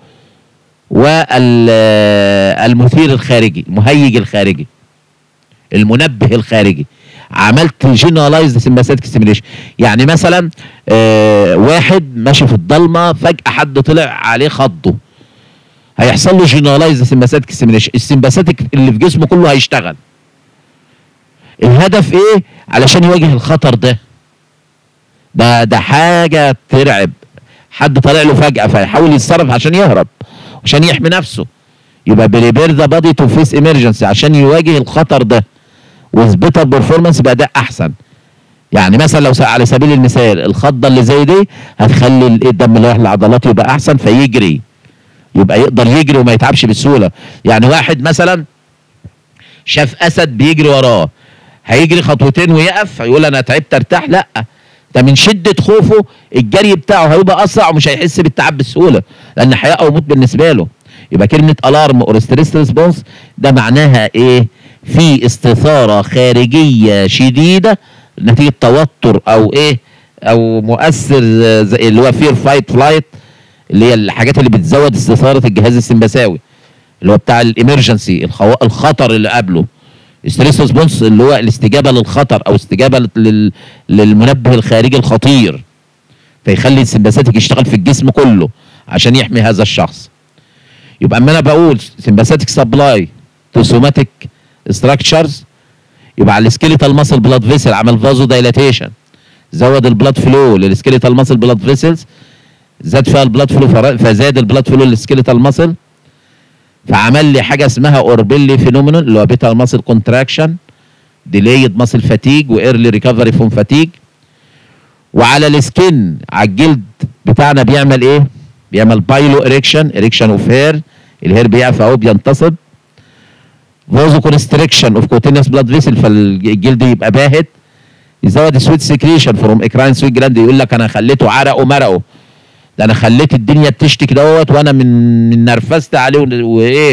والمثير الخارجي المهيج الخارجي المنبه الخارجي عملت جنرالايزد سمباثيك ستيميليشن يعني مثلا آه واحد ماشي في الضلمه فجاه حد طلع عليه خضه هيحصل له جنرالايزد سمباثيك ستيميليشن السمباثيك اللي في جسمه كله هيشتغل الهدف ايه علشان يواجه الخطر ده ده ده حاجه ترعب حد طالع له فجاه فيحاول يتصرف عشان يهرب عشان يحمي نفسه يبقى بريبير ذا بادي تو فيس ايمرجنسي عشان يواجه الخطر ده ويثبت البرفورمانس باداء احسن يعني مثلا لو س- على سبيل المثال الخضه اللي زي دي هتخلي ال- الدم اللي رايح للعضلات يبقى احسن فيجري يبقى يقدر يجري وما يتعبش بسهوله يعني واحد مثلا شاف اسد بيجري وراه هيجري خطوتين ويقف يقول انا تعبت ارتاح لا ده من شده خوفه الجري بتاعه هيبقى اسرع ومش هيحس بالتعب بسهوله لان حياه او موت بالنسبه له يبقى كلمه الارم اور ستريس ريسبونس ده معناها ايه في استثاره خارجيه شديده نتيجه توتر او ايه او مؤثر آه، زي اللي هو فير فايت فلايت اللي هي الحاجات اللي بتزود استثاره الجهاز السمبثاوي اللي هو بتاع الامرجنسي الخو... الخطر اللي قبله ستريس ريسبونس اللي هو الاستجابه للخطر او استجابه لل... للمنبه الخارجي الخطير فيخلي السمباثيك يشتغل في الجسم كله عشان يحمي هذا الشخص يبقى اما انا بقول سمباثيك سبلاي تو سوماتيك ستراكشرز يبقى على السكيليتال ماسل بلاد فيسل عمل فازو دايلاتيشن زود البلاد فلو للسكيليتال ماسل بلاد فيسلز زاد فيها البلاد فلو فزاد البلاد فلو للسكيليتال ماسل فعمل لي حاجه اسمها اوربيلي فينومينون اللي هو بيتا ماسل كونتراكشن ديليد ماسل فاتيج وايرلي ريكفري فروم فاتيج وعلى السكن على الجلد بتاعنا بيعمل ايه؟ بيعمل بايلو اريكشن اريكشن اوف هير الهير بيقف اهو بينتصب فوزو كونستريكشن اوف كوتينيوس بلاد فيسل فالجلد يبقى باهت يزود سويت سكريشن فروم اكراين سويت جلاند يقول لك انا خليته عرق ومرقه ده انا خليت الدنيا بتشتكي دوت وانا من من نرفزت عليه وايه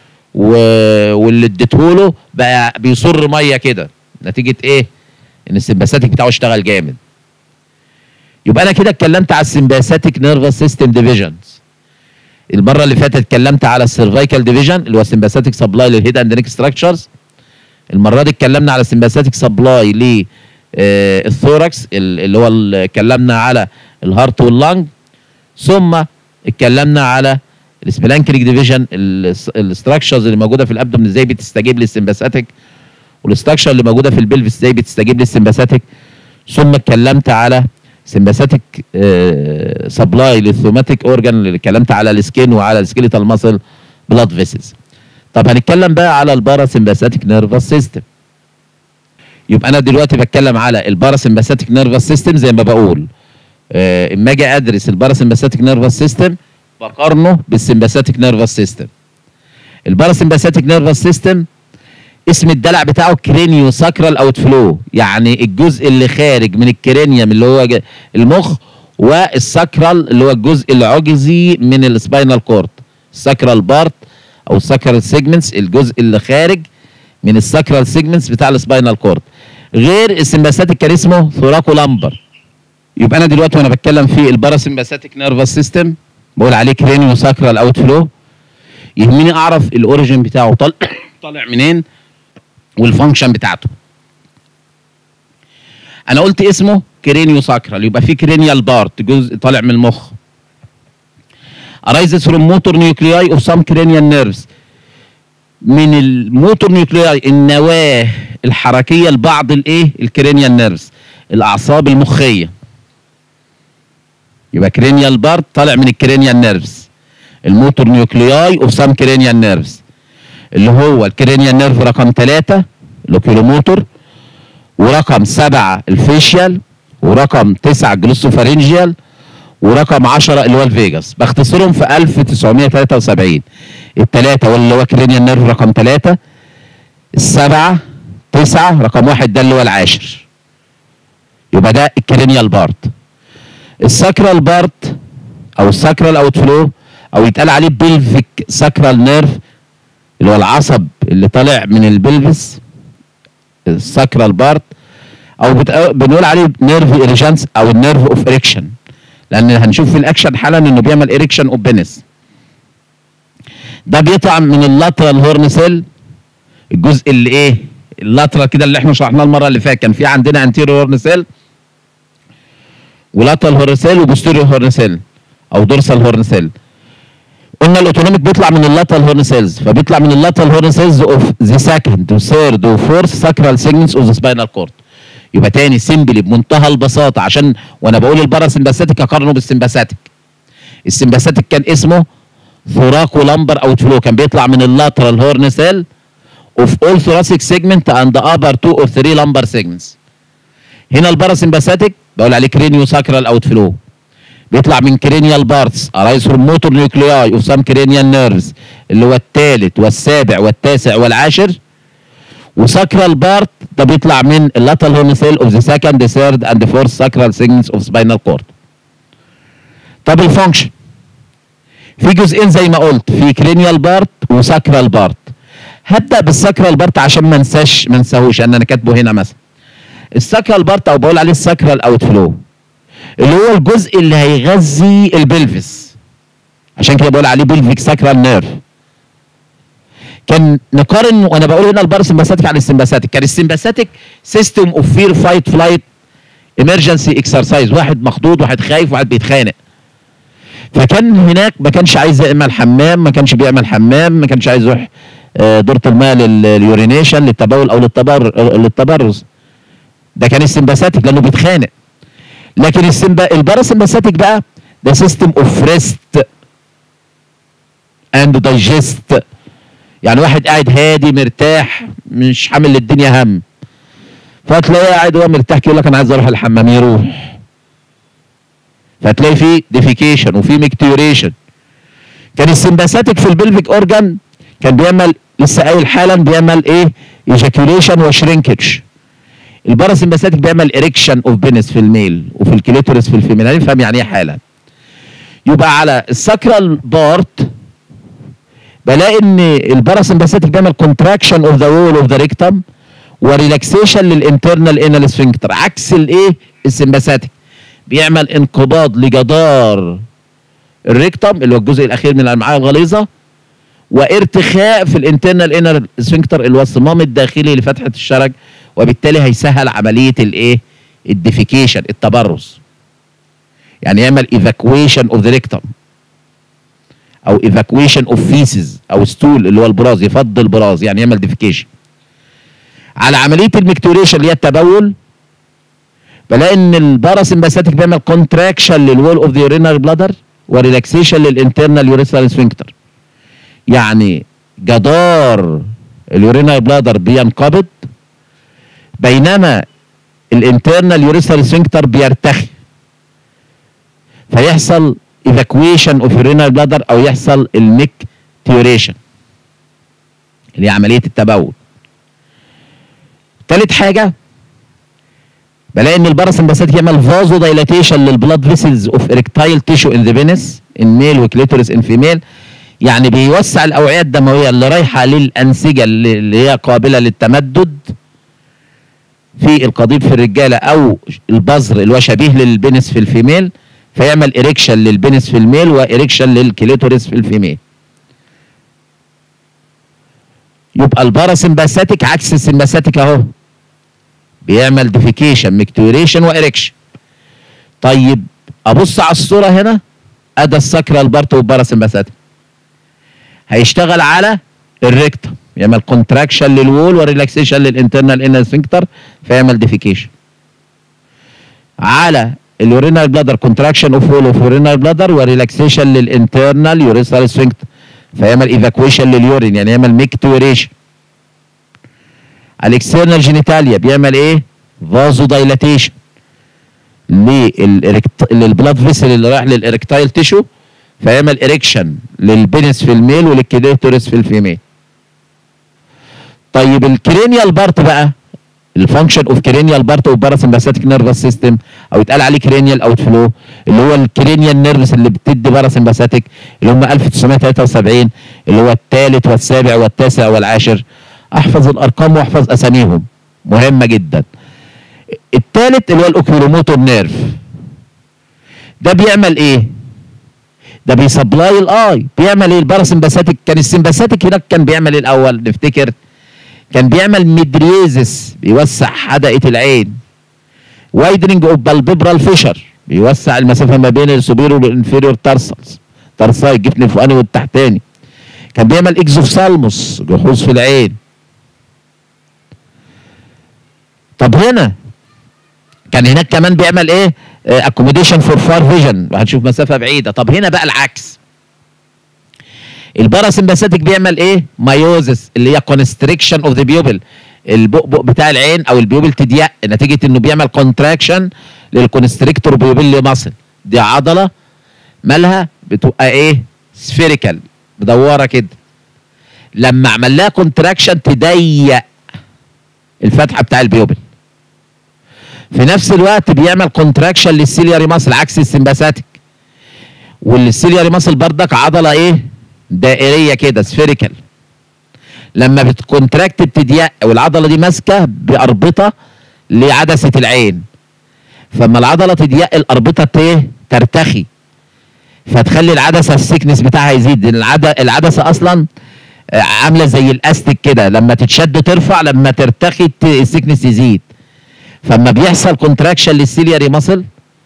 واللي اديته له بقى بيصر ميه كده نتيجه ايه؟ ان السمباثيك بتاعه اشتغل جامد يبقى انا كده اتكلمت على السمباثيك نيرفس سيستم ديفيجنز المره اللي فاتت اتكلمت على السيرفايكال ديفيجن اللي هو سمباثيك سبلاي للهيد اند نيك ستراكشرز المره دي اتكلمنا على السمباثيك سبلاي للثوركس اللي هو اتكلمنا على الهارت واللنج ثم اتكلمنا على السبلانكريك ديفيجن الاستراكشرز اللي موجوده في الابدومن ازاي بتستجيب للسمباثيك والاستراكشر اللي موجوده في البلفس ازاي بتستجيب للسمباثيك ثم اتكلمت على سمباثيك سبلاي للثوماتيك اورجان اللي اتكلمت على السكين وعلى السكيليتال ماسل بلاد فيسلز طب هنتكلم بقى على الباراسمباثيك نيرفس سيستم يبقى انا دلوقتي بتكلم على الباراسمباثيك نيرفس سيستم زي ما بقول آه، اما اجي ادرس الباراسمباثيك نيرفس سيستم بقارنه بالسمباثيك نيرفس سيستم الباراسمباثيك نيرفس سيستم اسم الدلع بتاعه كرينيو ساكرال اوت فلو يعني الجزء اللي خارج من الكرينيوم اللي هو المخ والساكرال اللي هو الجزء العجزي من السباينال كورد الساكرال بارت او الساكرال سيجمنتس الجزء اللي خارج من الساكرال سيجمنتس بتاع السباينال كورد غير السمباثيك كان اسمه ثوراكو لامبر يبقى انا دلوقتي وانا بتكلم في الباراسمباثيك نيرفس سيستم بقول عليه كرينيو ساكرال اوت فلو يهمني اعرف الاوريجين بتاعه طالع طالع منين والفانكشن بتاعته انا قلت اسمه كرينيو ساكرال يبقى في كرينيال بارت جزء طالع من المخ arises from motor nuclei of some cranial nerves من الموتور نيوكلياي النواه الحركيه لبعض الايه الكرينيال نيرفز الاعصاب المخيه يبقى كرينيال بارت طالع من الكرينيال نيرفز الموتور نيوكلياي اوف سام كرينيال نيرفز اللي هو الكرينيال نيرف رقم 3 الاوكيلوموتور ورقم 7 الفيشيال ورقم 9 الجلوسوفارينجيال ورقم 10 اللي هو الفيجاس بختصرهم في 1973 الثلاثة واللي هو كرينيال نيرف رقم 3 السبعة 9 رقم واحد ده اللي هو العاشر يبقى ده الكرينيال بارت الساكرال بارت او الساكرال اوت فلو او يتقال عليه بيلفيك ساكرال نيرف اللي هو العصب اللي طالع من البلفس الساكرال بارت او بنقول عليه نيرف اريجانس او النيرف اوف اريكشن لان هنشوف في الاكشن حالا انه بيعمل اريكشن اوف بينس ده بيطلع من اللاترال هورن سيل الجزء اللي ايه اللاترال كده اللي احنا شرحناه المره اللي فاتت كان في عندنا انتيريور هورن سيل ولاترال هورن سيل وبوستيريور هورن سيل او دورسال هورن سيل قلنا الاوتونوميك بيطلع من اللاترال هورن سيلز فبيطلع من اللاترال هورن سيلز اوف ذا سكند وثيرد وفورث ساكرال سيجمنتس اوف ذا سباينال كورد يبقى تاني سيمبلي بمنتهى البساطه عشان وانا بقول الباراسمباثيك اقارنه بالسمباثيك السمباثيك كان اسمه ثوراكو لامبر اوت فلو كان بيطلع من اللاترال هورن سيل اوف اول ثوراسيك سيجمنت اند ابر 2 اور 3 لامبر سيجمنتس هنا الباراسمباثيك بقول عليه كرينيو ساكرال اوت فلو بيطلع من كرينيال بارتس ارايز فروم موتور نيوكلياي اوف سام كرينيال نيرفز اللي هو الثالث والسابع والتاسع والعاشر وساكرال بارت ده بيطلع من اللاترال هورن سيل اوف ذا سكند ثيرد اند فورث ساكرال سيجمنتس اوف سباينال كورد طب الفانكشن في جزئين زي ما قلت في كرينيال بارت وساكرال بارت هبدا بالساكرال بارت عشان ما انساش ما انساهوش ان انا كاتبه هنا مثلا الساكرال بارت او بقول عليه الساكرال اوت فلو اللي هو الجزء اللي هيغذي البلفس عشان كده بقول عليه بلفيك ساكرال نيرف كان نقارن وانا بقول هنا الباراسمباثيك على السمباثيك كان السمباثيك سيستم اوف فير فايت فلايت ايمرجنسي اكسرسايز واحد مخضوض واحد خايف واحد بيتخانق فكان هناك ما كانش عايز يعمل حمام ما كانش بيعمل حمام ما كانش عايز يروح آه، دورة الماء لليورينيشن للتبول او للتبر للتبرز ده كان السمباثيك لانه بيتخانق لكن السمبا الباراسمباثيك بقى ده سيستم اوف ريست اند دايجست يعني واحد قاعد هادي مرتاح مش حامل للدنيا هم فتلاقيه قاعد هو مرتاح يقول لك انا عايز اروح الحمام يروح فتلاقي فيه ديفيكيشن وفي ميكتيوريشن كان السمباثيك في البلفيك اورجان كان بيعمل لسه قايل حالا بيعمل ايه ايجاكيوليشن وشرينكج الباراسمباثيك بيعمل اريكشن اوف بينس في الميل وفي الكليتورس في الفيميل هنفهم يعني ايه حالا يبقى على الساكرال بارت بلاقي ان الباراسمباثيك بيعمل كونتراكشن اوف ذا وول اوف ذا ريكتم وريلاكسيشن للانترنال انال سفنكتر عكس الايه السمباثيك بيعمل انقباض لجدار الريكتم اللي هو الجزء الاخير من الامعاء الغليظه وارتخاء في الانترنال انر سفنكتر اللي هو الصمام الداخلي لفتحه الشرج وبالتالي هيسهل عمليه الايه الديفيكيشن التبرز يعني يعمل ايفاكويشن اوف ذا ريكتم او ايفاكويشن اوف فيسز او ستول اللي هو البراز يفض البراز يعني يعمل ديفيكيشن على عمليه الميكتوريشن اللي هي التبول بلاقي ان الباراسمباثيك بيعمل كونتراكشن للوول اوف ذا يورينال بلادر وريلاكسيشن للانترنال يوريثرال سفنكتر يعني جدار اليورينال بلادر بينقبض بينما الانترنال يوريثرال سفنكتر بيرتخي فيحصل ايفاكويشن اوف يورينال بلادر او يحصل الميكتيوريشن اللي هي عمليه التبول ثالث حاجه بلاقي ان الباراسمباثيك يعمل فازو دايلاتيشن للبلاد فيسلز اوف اريكتايل تيشو ان ذا بينس ان ميل وكليتورس ان فيميل يعني بيوسع الاوعيه الدمويه اللي رايحه للانسجه اللي هي قابله للتمدد في القضيب في الرجاله او البذر اللي هو شبيه للبنس في الفيميل فيعمل اريكشن للبنس في الميل واريكشن للكليتورس في الفيميل يبقى الباراسمباثيك عكس السمباثيك اهو بيعمل ديفيكيشن ميكتوريشن واريكشن طيب ابص على الصوره هنا ادى الساكرال بارت والباراسمباثيك هيشتغل على الريكتم يعمل كونتراكشن للوول وريلاكسيشن للانترنال انال سفنكتر فيعمل ديفيكيشن على اليورينال بلادر كونتراكشن اوف وول اوف يورينال بلادر وريلاكسيشن للانترنال يوريثرال سفنكتر فيعمل ايفاكويشن لليورين يعني يعمل ميكتوريشن على الاكسترنال جينيتاليا بيعمل ايه فازو دايلاتيشن للبلاد فيسل اللي رايح للاريكتايل تيشو فيعمل اريكشن للبنس في الميل وللكليتورس في الفيميل طيب الكرينيال بارت بقى الفانكشن اوف كرينيال بارت اوف باراسمباثيك نيرفس سيستم او يتقال عليه كرينيال اوت فلو اللي هو الكرينيال نيرفس اللي بتدي باراسمباثيك اللي هم 1973 اللي هو الثالث والسابع والتاسع والعاشر احفظ الارقام واحفظ اساميهم مهمه جدا الثالث اللي هو الاوكيلوموتور نيرف ده بيعمل ايه ده بيسبلاي الاي بيعمل ايه الباراسمباثيك كان السمباثيك هناك كان بيعمل ايه الاول نفتكر كان بيعمل ميدريزس بيوسع حدقه العين وايدنج اوف بالبيبرال فيشر بيوسع المسافه ما بين السوبيريور والانفيريور تارسلز ترساي الجفن الفوقاني والتحتاني كان بيعمل اكزوفسالموس جحوظ في العين طب هنا كان هناك كمان بيعمل ايه اكوموديشن فور فار فيجن وهنشوف مسافه بعيده طب هنا بقى العكس الباراسمباثيك بيعمل ايه مايوزس اللي هي كونستريكشن اوف ذا بيوبل البؤبؤ بتاع العين او البيوبل تضيق نتيجه انه بيعمل كونتراكشن للكونستريكتور بيوبل ماسل دي عضله مالها بتبقى ايه سفيريكال مدوره كده لما عمل لها كونتراكشن تضيق الفتحه بتاع البيوبل في نفس الوقت بيعمل كونتراكشن للسيلياري ماسل عكس السمباثيك والسيلياري ماسل بردك عضله ايه دائريه كده سفيريكال لما بتكونتراكت بتضيق والعضله دي ماسكه باربطه لعدسه العين فما العضله تضيق الاربطه ايه ترتخي فتخلي العدسه السكنس بتاعها يزيد العدسه اصلا عامله زي الاستيك كده لما تتشد ترفع لما ترتخي السكنس يزيد فما بيحصل كونتراكشن للسيلياري ماسل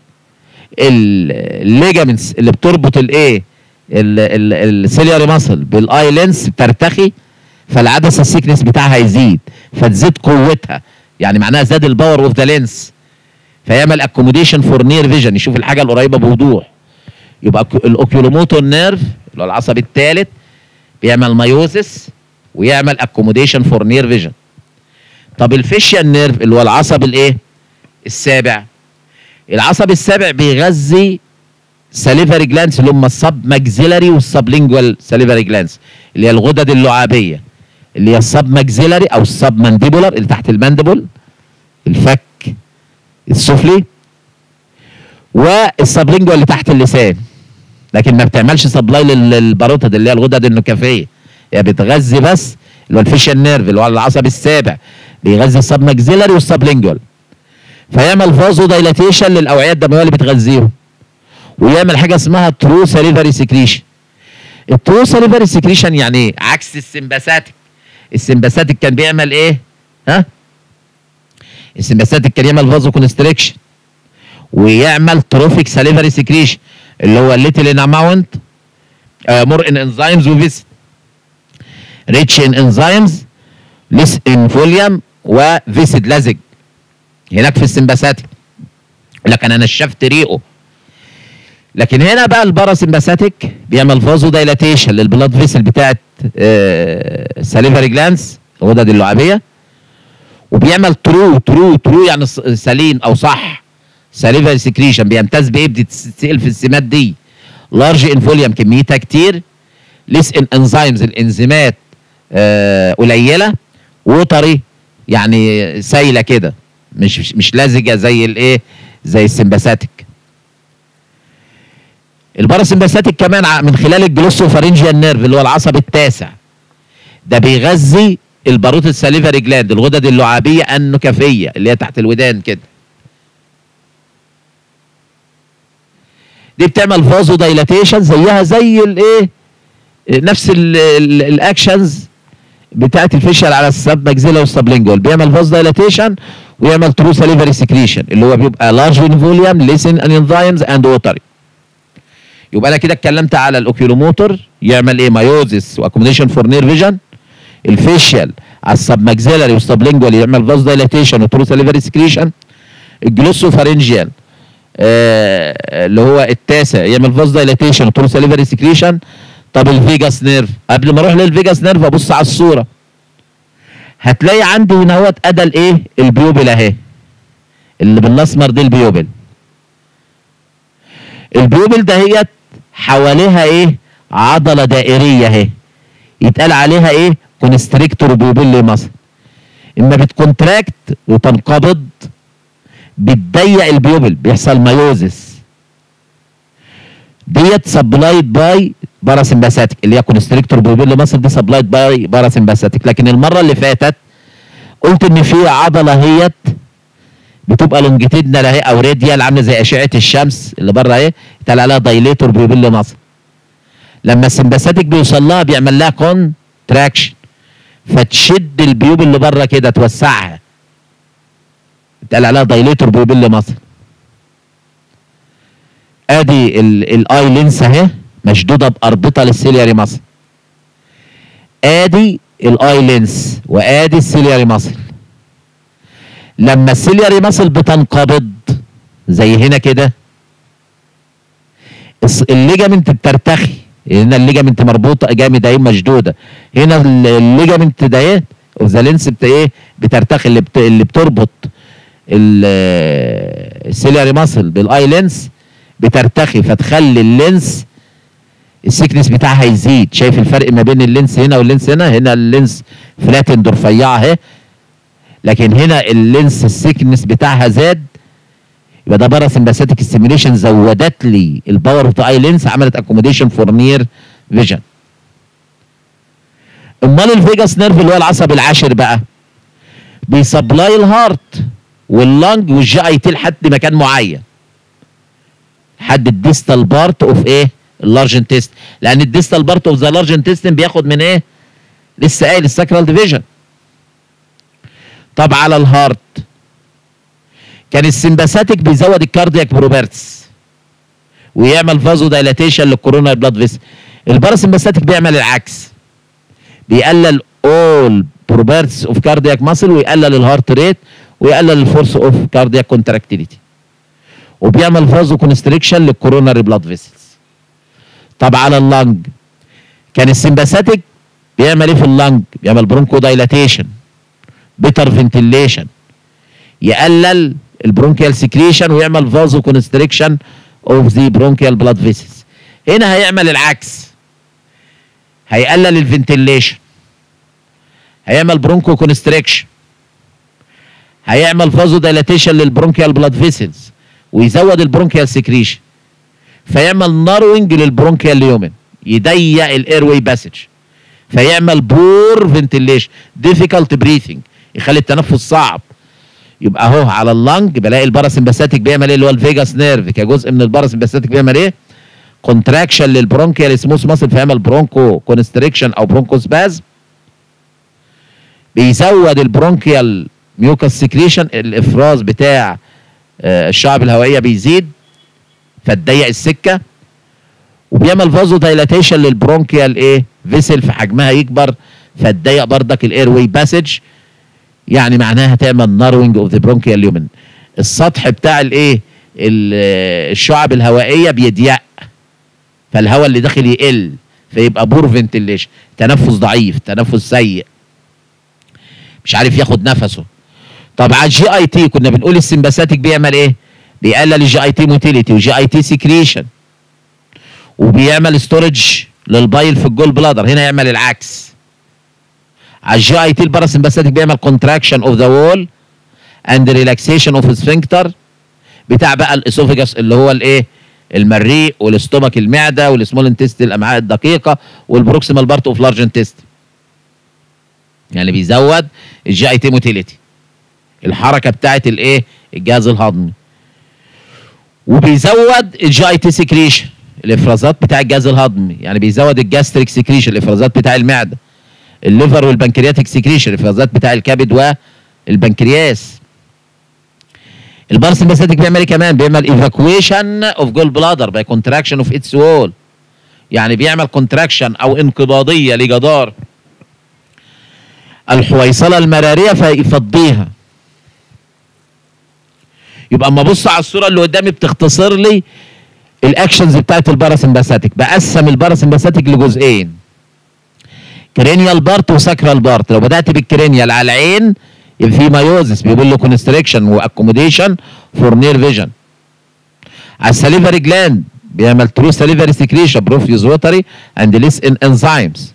الليجامنتس اللي بتربط الايه السيلياري ماسل بالاي لينس بترتخي فالعدسه السيكنس بتاعها يزيد فتزيد قوتها يعني معناها زاد الباور اوف ذا لينس فيعمل اكوموديشن فور نير فيجن يشوف الحاجه القريبه بوضوح يبقى الاوكيولوموتور نيرف اللي هو العصب الثالث بيعمل مايوزس ويعمل اكوموديشن فور نير فيجن طب الفيشيال نيرف اللي هو العصب الايه السابع العصب السابع بيغذي ساليفري جلانس اللي هم السب ماكسيلاري والسبلينجوال ساليفري جلانس اللي هي الغدد اللعابيه اللي هي السب ماكسيلاري او السب مانديبولار اللي تحت المانديبول الفك السفلي والسبلينجوال اللي تحت اللسان لكن ما بتعملش سبلاي للباروتد اللي هي الغدد النكافيه هي يعني بتغذي بس اللي هو الفيشال نيرف اللي هو العصب السابع بيغذي السب ماكسيلاري والسبلينجوال فيعمل فازو دايلاتيشن للاوعيه الدمويه اللي بتغذيهم ويعمل حاجه اسمها ترو ساليفري سكريشن الترو ساليفري سكريشن يعني ايه عكس السمباثاتيك السمباثاتيك كان بيعمل ايه ها السمباثاتيك كان يعمل فازو كونستريكشن ويعمل تروفيك ساليفري سكريشن اللي هو ليتل ان اماونت مور ان انزيمز وفيس ريتش ان انزيمز ليس ان فوليوم وفيسد لزج هناك في السمباثاتيك لكن انا نشفت ريقه لكن هنا بقى الباراسمباثيك بيعمل فازو دايلاتيشن للبلاد فيسل بتاعت ساليفري جلانس الغدد اللعابيه وبيعمل ترو ترو ترو يعني سليم او صح ساليفري سكريشن بيمتاز بايه بتتسال في السمات دي لارج ان فوليوم كميتها كتير ليس ان انزيمز الانزيمات آه قليله وطري يعني سايله كده مش مش لزجه زي الايه زي السمباثيك الباراسمباثيك كمان من خلال الجلوسوفارنجيال نيرف اللي هو العصب التاسع ده بيغذي الباروت الساليفري جلاند الغدد اللعابيه النكافيه اللي هي تحت الودان كده دي بتعمل فازو دايلاتيشن زيها زي الايه نفس الاكشنز بتاعت الفيشل على السب ماكسيلا والسبلينجوال بيعمل فاز دايلاتيشن ويعمل ترو ساليفري سكريشن اللي هو بيبقى لارج ان فوليوم ليسن ان انزيمز اند ووتري يبقى انا كده اتكلمت على الاوكيولوموتور يعمل ايه مايوزس واكوموديشن فور نير فيجن الفيشيال على السب ماكسيلاري والسبلينجوال يعمل فاز دايلاتيشن وترو ساليفري سكريشن الجلوسوفارنجيال آه اللي هو التاسع يعمل فاز دايلاتيشن وترو ساليفري سكريشن طب الفيجاس نيرف قبل ما اروح للفيجاس نيرف ابص على الصوره هتلاقي عندي هنا اهوت ادى الايه البيوبل اهي اللي بالاسمر دي البيوبل البيوبل دهيت حواليها ايه عضله دائريه اهي يتقال عليها ايه كونستريكتور بيوبيلي مصر اما بتكونتراكت وتنقبض بتضيق البيوبل بيحصل مايوزس ديت سبلايد باي باراسمباثيك اللي هي كونستريكتور بيوبيلي مصر دي سبلايد باي باراسمباثيك لكن المره اللي فاتت قلت ان في عضله هيت بتبقى لونجيتيدنال اهي او راديال عامله زي اشعه الشمس اللي بره اهي اتقال عليها دايليتور بيوبيل مصر لما السمباثيك بيوصل لها بيعمل لها كونتراكشن فتشد البيوب اللي بره كده توسعها اتقال عليها دايليتور بيوبيل مصر ادي الاي لينس اهي مشدوده باربطه للسيلياري مصر ادي الاي لينس وادي السيلياري مصر لما السيلياري ماسل بتنقبض زي هنا كده الليجامنت بترتخي هنا الليجامنت مربوطه جامد اهي مشدوده هنا الليجامنت ده ايه ذا لينس بت ايه بترتخي اللي بت... اللي بتربط السيلياري ماسل بالاي لينس بترتخي فتخلي اللينس السيكنس بتاعها يزيد شايف الفرق ما بين اللينس هنا واللينس هنا هنا اللينس فلاتند رفيعه اهي لكن هنا اللينس السيكنس بتاعها زاد يبقى ده باراسمباثيك ستيميوليشن زودت لي الباور اوف ذا اي لينس عملت اكوموديشن فور نير فيجن امال الفيجاس نيرف اللي هو العصب العاشر بقى بيسبلاي الهارت واللنج والجي اي تي لحد مكان معين لحد الديستال بارت اوف ايه اللارج انتست لان الديستال بارت اوف ذا لارج انتستين بياخد من ايه لسه قايل الساكرال ديفيجن طب على الهارت كان السمباثيك بيزود الكاردياك بروبرتس ويعمل فازو دايلاتيشن للكورونا بلاد فيس الباراسمباثيك بيعمل العكس بيقلل all properties of cardiac muscle ويقلل الهارت ريت ويقلل الفورس اوف كاردياك كونتراكتيليتي وبيعمل فازو كونستريكشن للكوروناري بلاد فيسلز طب على اللنج كان السمباثيك بيعمل ايه في اللنج بيعمل برونكو دايلاتيشن بيتر فنتيليشن يقلل البرونكيال سكريشن ويعمل فازو كونستريكشن اوف ذا برونكيال بلاد فيسلز هنا هيعمل العكس هيقلل الفنتيليشن هيعمل برونكو كونستريكشن هيعمل فازو دايلاتيشن للبرونكيال بلاد فيسلز ويزود البرونكيال سكريشن فيعمل ناروينج للبرونكيال ليومن يضيق الاير واي باسج فيعمل بور فنتيليشن ديفيكالت بريثنج يخلي التنفس صعب يبقى اهو على اللنج بلاقي الباراسمباثيك بيعمل ايه اللي هو الفيجاس نيرف كجزء من الباراسمباثيك بيعمل ايه كونتراكشن للبرونكيال سموث ماسل فيعمل برونكو كونستريكشن او برونكو سباز بيزود البرونكيال ميوكاس سكريشن الافراز بتاع آه، الشعب الهوائيه بيزيد فتضيق السكه وبيعمل فازو دايلاتيشن للبرونكيال ايه فيسل في حجمها يكبر فتضيق بردك الاير واي باسج يعني معناها تعمل ناروينج اوف ذا برونكيال ليومن السطح بتاع الايه ال- الشعب الهوائيه بيضيق فالهواء اللي داخل يقل فيبقى بور فنتيليشن تنفس ضعيف تنفس سيء مش عارف ياخد نفسه طب على الجي اي تي كنا بنقول السمباثيك بيعمل ايه بيقلل الجي اي تي موتيليتي وجي اي تي سكريشن وبيعمل ستورج للبايل في الجول بلادر هنا يعمل العكس على الجي اي تي الباراسمباثيك بيعمل كونتراكشن اوف ذا وول اند ريلاكسيشن اوف سفنكتر بتاع بقى الاسوفيجاس اللي هو الايه المريء والاستومك المعده والسمول انتست الامعاء الدقيقه والبروكسيمال بارت اوف لارج انتست يعني بيزود الجي اي تي موتيليتي الحركه بتاعت الايه الجهاز الهضمي وبيزود الجي اي تي سكريشن الافرازات بتاع الجهاز الهضمي يعني بيزود الجاستريك سكريشن الافرازات بتاع المعده الليفر والبنكرياتيك سكريشن الافرازات بتاع الكبد والبنكرياس الباراسمباثيك بيعمل ايه كمان بيعمل ايفاكويشن اوف جول بلادر باي كونتراكشن اوف اتس وول يعني بيعمل كونتراكشن او انقباضيه لجدار الحويصله المراريه فيفضيها يبقى اما ابص على الصوره اللي قدامي بتختصر لي الاكشنز بتاعت الباراسمباثيك بقسم الباراسمباثيك لجزئين كرينيال بارت وساكرال بارت لو بدات بالكرينيال على العين يبقى في مايوزس بيقول له كونستريكشن واكوموديشن فور نير فيجن على السليفري جلاند بيعمل ترو سليفري سكريشن بروفيوز ووتري اند ليس ان انزيمز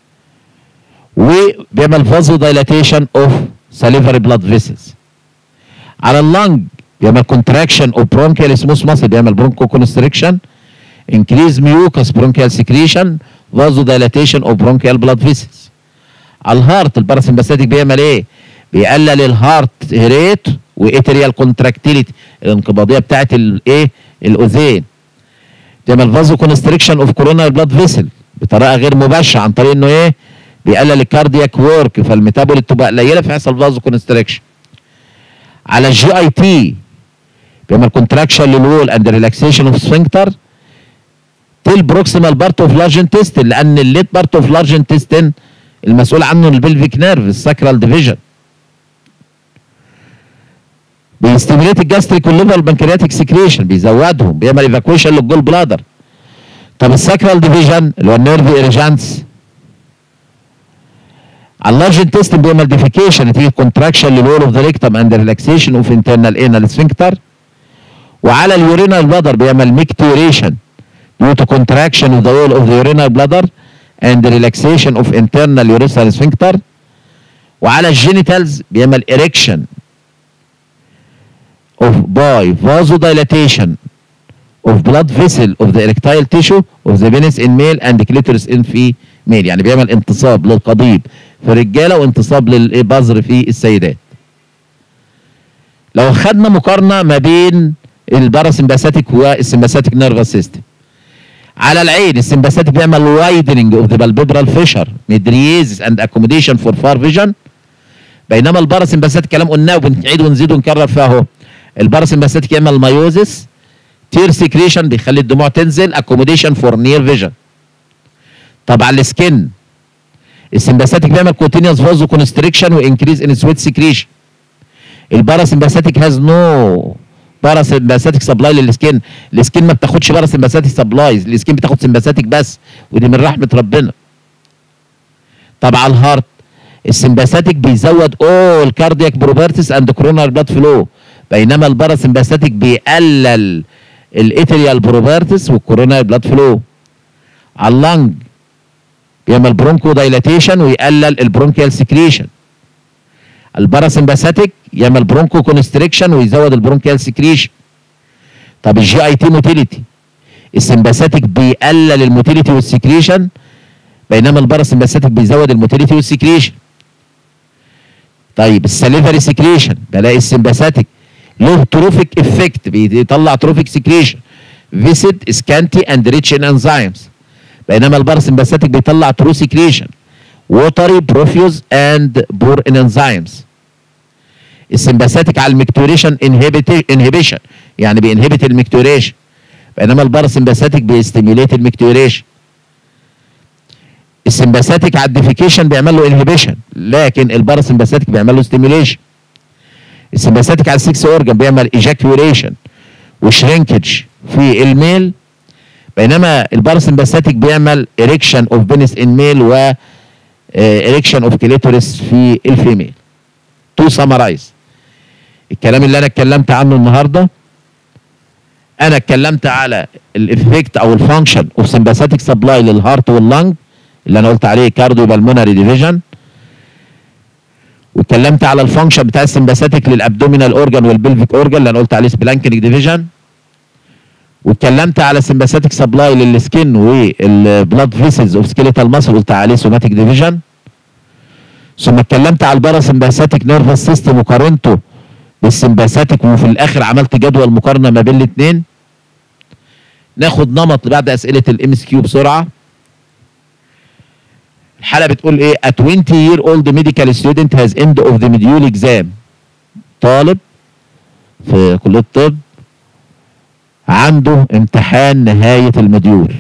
وبيعمل فازو دايلاتيشن اوف سليفري بلاد فيسلز على اللنج بيعمل كونتراكشن اوف برونكيال سموث ماسل بيعمل برونكو كونستريكشن انكريز ميوكس برونكيال سكريشن فازو دايلاتيشن اوف برونكيال بلاد فيسلز على الهارت الباراسمباثيك بيعمل ايه بيقلل الهارت ريت واتريال كونتراكتيليتي الانقباضيه بتاعت الايه الاذين بيعمل فازو كونستريكشن اوف كورونا بلاد فيسل بطريقه غير مباشره عن طريق انه ايه بيقلل الكاردياك ورك فالميتابوليت تبقى قليله فيحصل فازو كونستريكشن على الجي اي تي بيعمل كونتراكشن للوول اند ريلاكسيشن اوف سفنكتر تيل بروكسيمال بارت اوف لارج انتستين لان الليت بارت اوف لارج انتستين المسؤول عنه البلفيك نيرف الساكرال ديفيجن بيستيميليت الجاستريك والليفر والبنكرياتيك سكريشن بيزودهم بيعمل ايفاكويشن للجول بلادر طب الساكرال ديفيجن اللي هو النيرف ايرجانس على اللارج انتستين بيعمل ديفيكيشن نتيجه كونتراكشن للول اوف ذا ريكتم اند ريلاكسيشن اوف انترنال انال سفنكتر وعلى اليورينال بلادر بيعمل ميكتوريشن due to contraction of the wall of the urinary bladder and relaxation of internal urethral sphincter وعلى الجينيتالز بيعمل erection of by vasodilatation of blood vessel of the erectile tissue of the penis in male and clitoris in female يعني بيعمل انتصاب للقضيب في الرجاله وانتصاب للبذر في السيدات لو خدنا مقارنه ما بين الباراسمباثيك والسمباثيك نيرفس سيستم على العين السمباثيك بيعمل وايدنج اوف ذا بالبيبرال فيشر ميدريز اند اكوموديشن فور فار فيجن بينما الباراسمباثيك كلام قلناه وبنعيد ونزيد ونكرر فيها اهو الباراسمباثيك يعمل مايوزس تير سكريشن بيخلي الدموع تنزل اكوموديشن فور نير فيجن طب على السكن السمباثيك بيعمل كونتينوس فازو كونستريكشن وانكريز ان سويت سكريشن الباراسمباثيك هاز نو باراسمباثيك سبلاي للسكين السكين ما بتاخدش باراسمباثيك سبلاي السكين بتاخد سمباثيك بس ودي من رحمه ربنا طبعا الهارت السمباثيك بيزود اول كاردياك بروبرتيز اند كورونار بلاد فلو بينما الباراسمباثيك بيقلل الاتريال بروبرتيز والكورونار بلاد فلو على اللنج بيعمل برونكو دايلاتيشن ويقلل البرونكيال سكريشن الباراسمباثيك يعمل برونكو كونستريكشن ويزود البرونكيال سكريشن طب الجي اي تي موتيليتي السمباثيك بيقلل الموتيليتي والسكريشن بينما الباراسمباثيك بيزود الموتيليتي والسكريشن طيب السليفري سكريشن بلاقي السمباثيك له تروفيك افكت بيطلع تروفيك سكريشن فيسيد سكانتي اند ريتش ان انزيمز بينما الباراسمباثيك بيطلع ترو سكريشن ووتري بروفيوز اند بور ان انزيمز السمباثيك على المكتوريشن انهبيشن يعني بينهبت المكتوريشن بينما الباراسمباثيك بيستيميوليت المكتوريشن السمباثيك على الديفيكيشن بيعمل له انهبيشن لكن الباراسمباثيك بيعمل له ستيميوليشن السمباثيك على السكس اورجان بيعمل ايجاكيوليشن وشرينكج في الميل بينما الباراسمباثيك بيعمل اريكشن اوف بينس ان ميل و اريكشن اوف كليتوريس في الفيميل تو سمرايز الكلام اللي انا اتكلمت عنه النهارده انا اتكلمت على الافكت او الفانكشن اوف سمباثيك سبلاي للهارت واللنج اللي انا قلت عليه كارديو بالمونري ديفيجن واتكلمت على الفانكشن بتاع السمباثيك للابدومينال اورجان والبلفيك اورجان اللي انا قلت عليه سبلانكينج ديفيجن واتكلمت على سمباثيك سبلاي للسكين والبلاد فيسلز اوف سكيليتال ماسل قلت عليه سوماتيك ديفيجن ثم اتكلمت على الباراسمباثيك نيرفس سيستم وقارنته بالسمباثيك وفي الاخر عملت جدول مقارنه ما بين الاثنين ناخد نمط بعد اسئله الام اس كيو بسرعه الحاله بتقول ايه a 20 year old medical student has end of the module exam طالب في كليه الطب عنده امتحان نهايه المديول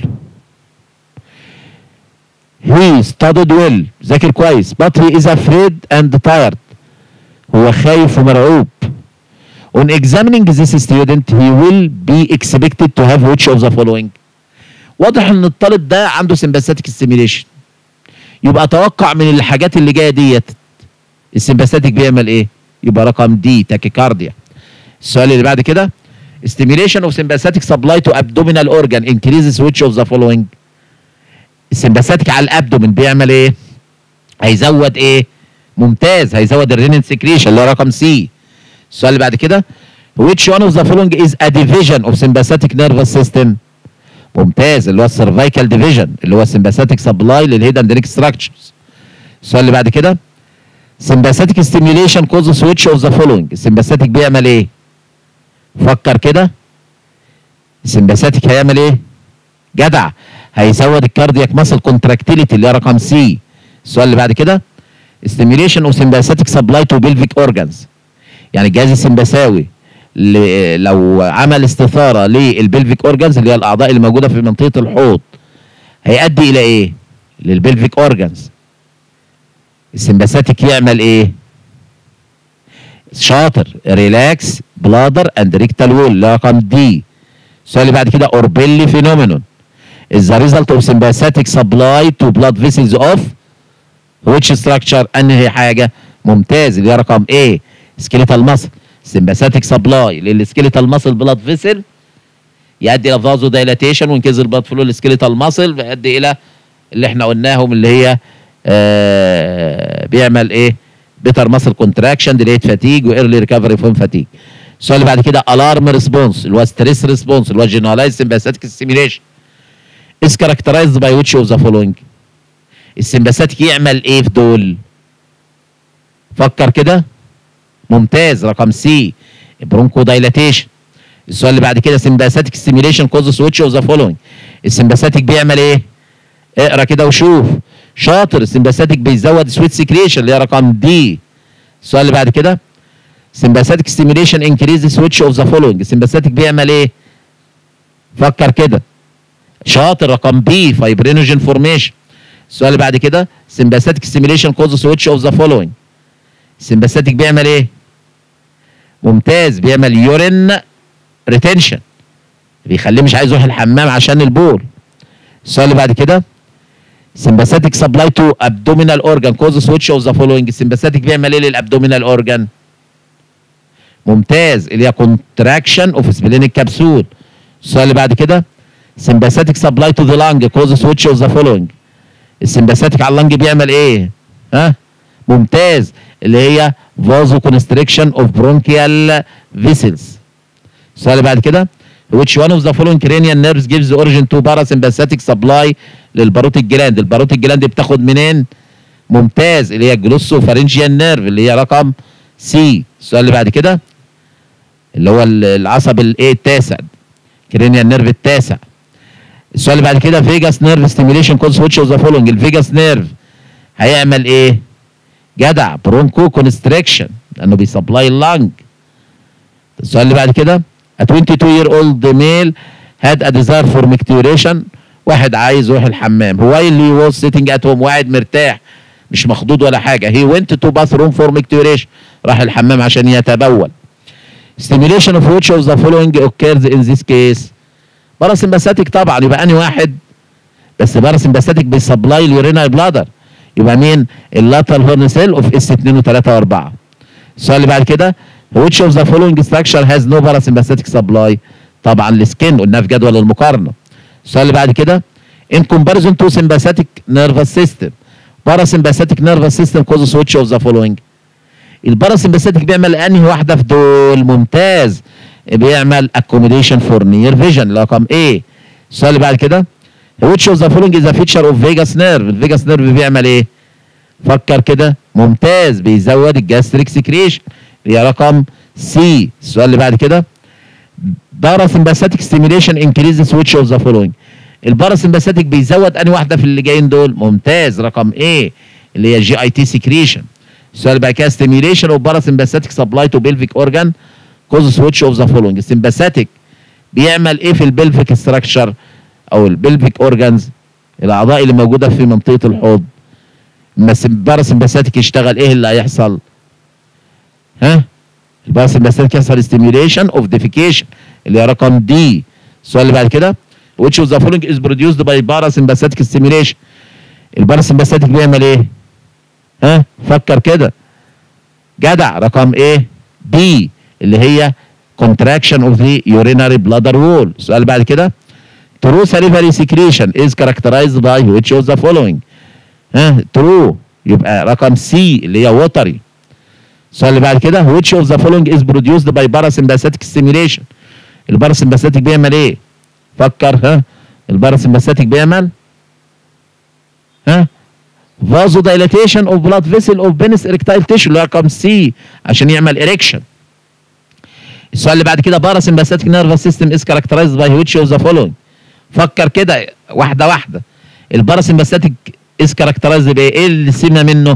he studied well ذاكر كويس but he is afraid and tired هو خايف ومرعوب on examining this student he will be expected to have which of the following واضح ان الطالب ده عنده sympathetic stimulation يبقى اتوقع من الحاجات اللي جايه ديت السمباثيك بيعمل ايه يبقى رقم دي تاكيكارديا السؤال اللي بعد كده stimulation of sympathetic supply to abdominal organ increases which of the following السمباثيك على الابدومين بيعمل ايه هيزود ايه ممتاز هيزود الرينين سكريشن اللي هو رقم سي السؤال اللي بعد كده which one of the following is a division of sympathetic nervous system ممتاز اللي هو السيرفايكال ديفيجن اللي هو السمباثيك سبلاي للهيد اند نيك ستراكشرز السؤال اللي بعد كده سمباثيك ستيميوليشن كوز سويتش اوف ذا فولوينج السمباثيك بيعمل ايه فكر كده السمباثيك هيعمل ايه جدع هيزود الكاردياك ماسل كونتراكتيليتي اللي هي رقم سي السؤال اللي بعد كده stimulation of sympathetic supply to pelvic organs يعني الجهاز السمبثاوي لو عمل استثاره للبلفيك اورجانز اللي هي الاعضاء اللي موجوده في منطقه الحوض هيؤدي الى ايه؟ للبلفيك اورجانز السمباثيك يعمل ايه؟ شاطر ريلاكس بلادر اند ريكتال وول رقم دي السؤال اللي بعد كده اوربيلي فينومينون is the result of sympathetic supply to blood vessels of which structure انهي حاجه ممتاز اللي هي رقم A skeletal muscle sympathetic supply للسكيليتال ماسل بلاد فيسل يؤدي الى فازو دايلاتيشن وانكيز البلاد فلو للسكيليتال ماسل فيؤدي الى اللي احنا قلناهم اللي هي آه بيعمل ايه بيتر ماسل كونتراكشن ديليت فاتيج وايرلي ريكفري فروم فاتيج السؤال اللي بعد كده الارم ريسبونس اللي هو ستريس ريسبونس اللي هو جنرالايز سمباثيك ستيميوليشن is characterized by which of the following السمباثيك يعمل ايه في دول فكر كده ممتاز رقم سي برونكو دايلاتيشن السؤال اللي بعد كده سمباثيك ستيميوليشن كوز سويتش اوف ذا فولوينج السمباثيك بيعمل ايه اقرا كده وشوف شاطر السمباثيك بيزود سويت سكريشن اللي هي رقم دي السؤال اللي بعد كده سمباثيك ستيميوليشن انكريز سويتش اوف ذا فولوينج السمباثيك بيعمل ايه فكر كده شاطر رقم بي فايبرينوجين فورميشن السؤال اللي بعد كده sympathetic stimulation causes which of the following السمباثيك بيعمل ايه ممتاز بيعمل يورين ريتنشن بيخليه مش عايز يروح الحمام عشان البول السؤال اللي بعد كده sympathetic supply to abdominal organ causes which of the following السمباثيك بيعمل ايه للابدومينال اورجان ممتاز اللي هي contraction of splenic capsule السؤال اللي بعد كده sympathetic supply to the lung causes which of the following السمباثيك على اللنج بيعمل ايه ها ممتاز اللي هي vasoconstriction of bronchial vessels السؤال اللي بعد كده which one of the following cranial nerves gives origin to parasympathetic supply للباروتيك جلاند الباروتيك جلاند بتاخد منين ممتاز اللي هي الجلوسوفارنجيال نيرف اللي هي رقم سي السؤال اللي بعد كده اللي هو ال- العصب الايه التاسع كرينيال نيرف التاسع السؤال اللي بعد كده فيجاس نيرف ستيميوليشن كوز ويتش اوف ذا فولوينج الفيجاس نيرف هيعمل ايه جدع برونكو كونستريكشن لانه بيسبلاي اللنج السؤال اللي بعد كده a 22 year old male had a desire for micturition واحد عايز يروح الحمام while he was sitting at home قاعد مرتاح مش مخضوض ولا حاجه he went to bathroom for micturition راح الحمام عشان يتبول stimulation of which of the following occurs in this case باراسمباثيك طبعا يبقى انهي واحد بس باراسمباثيك بيسبلاي اليورينال بلادر يبقى مين اللاترال هورن سيل اوف اس 2 و3 و4 السؤال اللي بعد كده which of the following structure has no parasympathetic supply طبعا السكين قلنا في جدول المقارنه السؤال اللي بعد كده in comparison to sympathetic nervous system parasympathetic nervous system causes which of the following الباراسمباثيك بيعمل انهي واحده في دول ممتاز بيعمل accommodation for near vision رقم ايه السؤال اللي بعد كده which of the following is a feature of vagus nerve الفيجاس نيرف بيعمل ايه فكر كده ممتاز بيزود الجاستريك سكريشن اللي هي رقم سي السؤال اللي بعد كده parasympathetic stimulation increases which of the following الباراسمباثيك بيزود انهي واحده في اللي جايين دول ممتاز رقم ايه اللي هي جي اي تي سكريشن السؤال اللي بعد كده stimulation of parasympathetic supply to pelvic organ causes which of the following السمباثيك بيعمل ايه في البلفيك ستراكشر او البلفيك اورجانز الاعضاء اللي موجوده في منطقه الحوض اما الباراسمباثيك يشتغل ايه اللي هيحصل ها الباراسمباثيك يحصل stimulation of defecation اللي هي رقم دي السؤال اللي بعد كده which of the following is produced by parasympathetic stimulation الباراسمباثيك بيعمل ايه ها فكر كده جدع رقم ايه بي اللي هي contraction of the urinary bladder wall السؤال اللي بعد كده true salivary secretion is characterized by which of the following ها true يبقى رقم سي اللي هي watery السؤال اللي بعد كده which of the following is produced by parasympathetic stimulation الباراسمباثيك بيعمل ايه فكر ها الباراسمباثيك بيعمل ها vasodilation of blood vessel of penis erectile tissue اللي هو رقم سي عشان يعمل erection السؤال اللي بعد كده parasympathetic nervous system is characterized by which of the following فكر كده واحده واحده الباراسمباثيك is characterized بايه ايه اللي سمه منه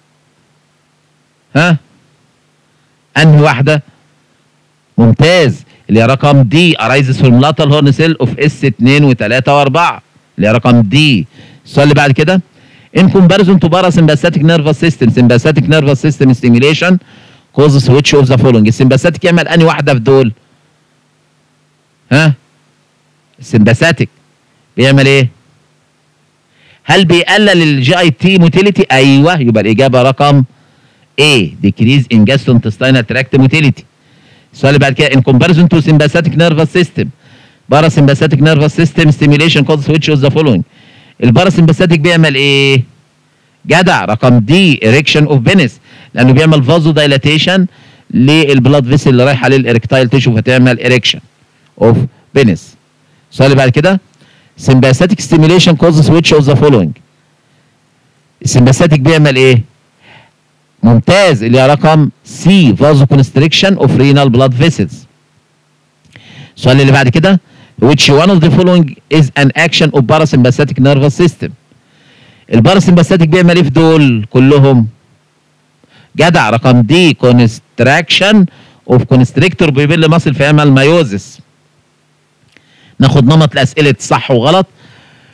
ها انهي واحده ممتاز اللي هي رقم دي arises from lateral horn cell of اس 2 و3 و4 اللي هي رقم دي السؤال اللي بعد كده in comparison to parasympathetic nervous system sympathetic nervous system stimulation causes which of the following السمباثيك يعمل انهي واحده في دول ها السمباثيك بيعمل ايه هل بيقلل الجي اي تي موتيليتي ايوه يبقى الاجابه رقم A decrease in gastrointestinal tract motility السؤال اللي بعد كده in comparison to sympathetic nervous system parasympathetic nervous system stimulation causes which of the following الباراسمباثيك بيعمل ايه جدع رقم دي erection of penis لانه بيعمل فازو دايلاتيشن للبلاد فيسل اللي رايحه للاركتايل تيشو فتعمل erection of penis السؤال اللي بعد كده sympathetic stimulation causes which of the following السمباثيك بيعمل ايه ممتاز اللي هي رقم سي فازو كونستريكشن اوف رينال بلاد فيسلز السؤال اللي بعد كده which one of the following is an action of parasympathetic nervous system الباراسمباثيك بيعمل ايه في دول كلهم جدع رقم دي كونستراكشن اوف كونستريكتور بيبل ماسل فيعمل مايوزس ناخد نمط الاسئله صح وغلط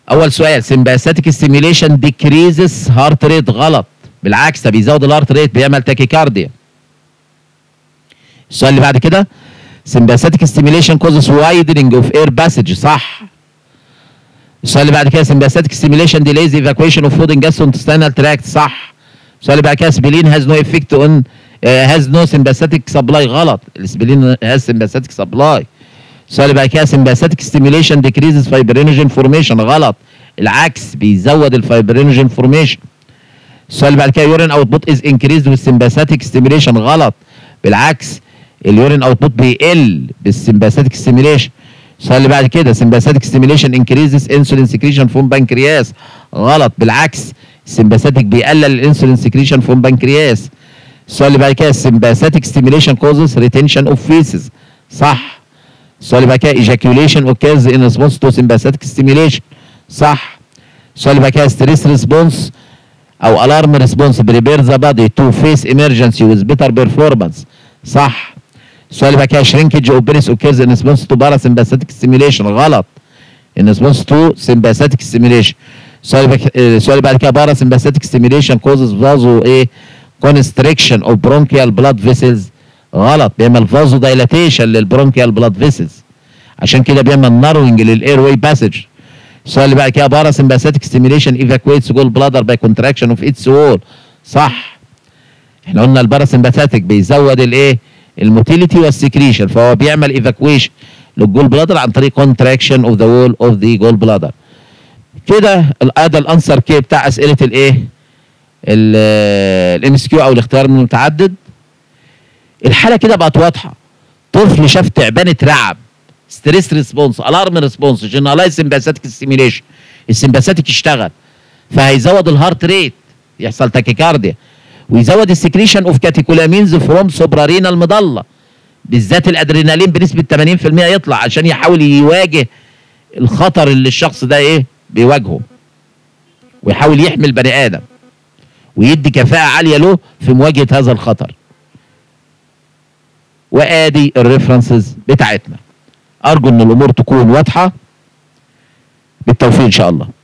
اول سؤال سمباثيك ستيميليشن ديكريزز هارت ريت غلط بالعكس ده بيزود الهارت ريت بيعمل تاكيكارديا السؤال اللي بعد كده سمباثيك ستيميليشن كوزز وايدنج اوف اير باسج صح السؤال اللي بعد كده سمباثيك ستيميليشن ديليز ايفاكويشن اوف فود ان جاسترونتستينال تراكت صح السؤال اللي بعد كده سبلين هاز نو افكت اون هاز نو سمباثيك سبلاي غلط السبلين هاز سمباثيك سبلاي السؤال اللي بعد كده سمباثيك ستيميليشن ديكريزز فايبرينوجين فورميشن غلط العكس بيزود الفايبرينوجين فورميشن السؤال اللي بعد كده يورين اوت بوت از انكريزد بالسمباثيك ستيميليشن غلط بالعكس اليورين اوت بوت بيقل بالسمباثيك ستيميليشن السؤال اللي بعد كده سمباثيك ستيميليشن انكريزز انسولين سكريشن فروم بنكرياس غلط بالعكس السمباثيك بيقلل الانسولين سكريشن فروم بنكرياس السؤال اللي بعد كده سمباثيك ستيميليشن كوزز ريتنشن اوف فيسز صح السؤال اللي بعد كده ejaculation occurs in response to sympathetic stimulation صح السؤال اللي بعد كده stress response او alarm response prepare the body to face emergency with better performance صح السؤال اللي بعد كده shrinkage of penis occurs in response to parasympathetic stimulation غلط in response to sympathetic stimulation السؤال اللي بعد- السؤال اللي بعد كده parasympathetic stimulation causes vaso ايه constriction of bronchial blood vessels غلط بيعمل فازو دايلاتيشن للبرونكيال بلاد فيسلز عشان كده بيعمل ناروينج للاير واي باسج السؤال اللي بعد كده باراسمباثيك ستيميليشن ايفاكويتس جول بلادر باي كونتراكشن اوف اتس وول صح احنا قلنا الباراسمباثيك بيزود الايه الموتيليتي والسكريشن فهو بيعمل ايفاكويشن للجول بلادر عن طريق كونتراكشن اوف ذا وول اوف ذا جول بلادر كده ده الانسر كي بتاع اسئله الايه الام اس كيو او الاختيار من المتعدد الحاله كده بقت واضحه طفل شاف تعبان اترعب ستريس ريسبونس الارم ريسبونس جنرالايز سمباثيك ستيميليشن السمباثيك اشتغل فهيزود الهارت ريت يحصل تاكيكارديا ويزود السكريشن اوف كاتيكولامينز فروم سوبرارينا المضله بالذات الادرينالين بنسبه 80% يطلع عشان يحاول يواجه الخطر اللي الشخص ده ايه بيواجهه ويحاول يحمي البني ادم ويدي كفاءه عاليه له في مواجهه هذا الخطر وادي الريفرنسز بتاعتنا ارجو ان الامور تكون واضحه بالتوفيق ان شاء الله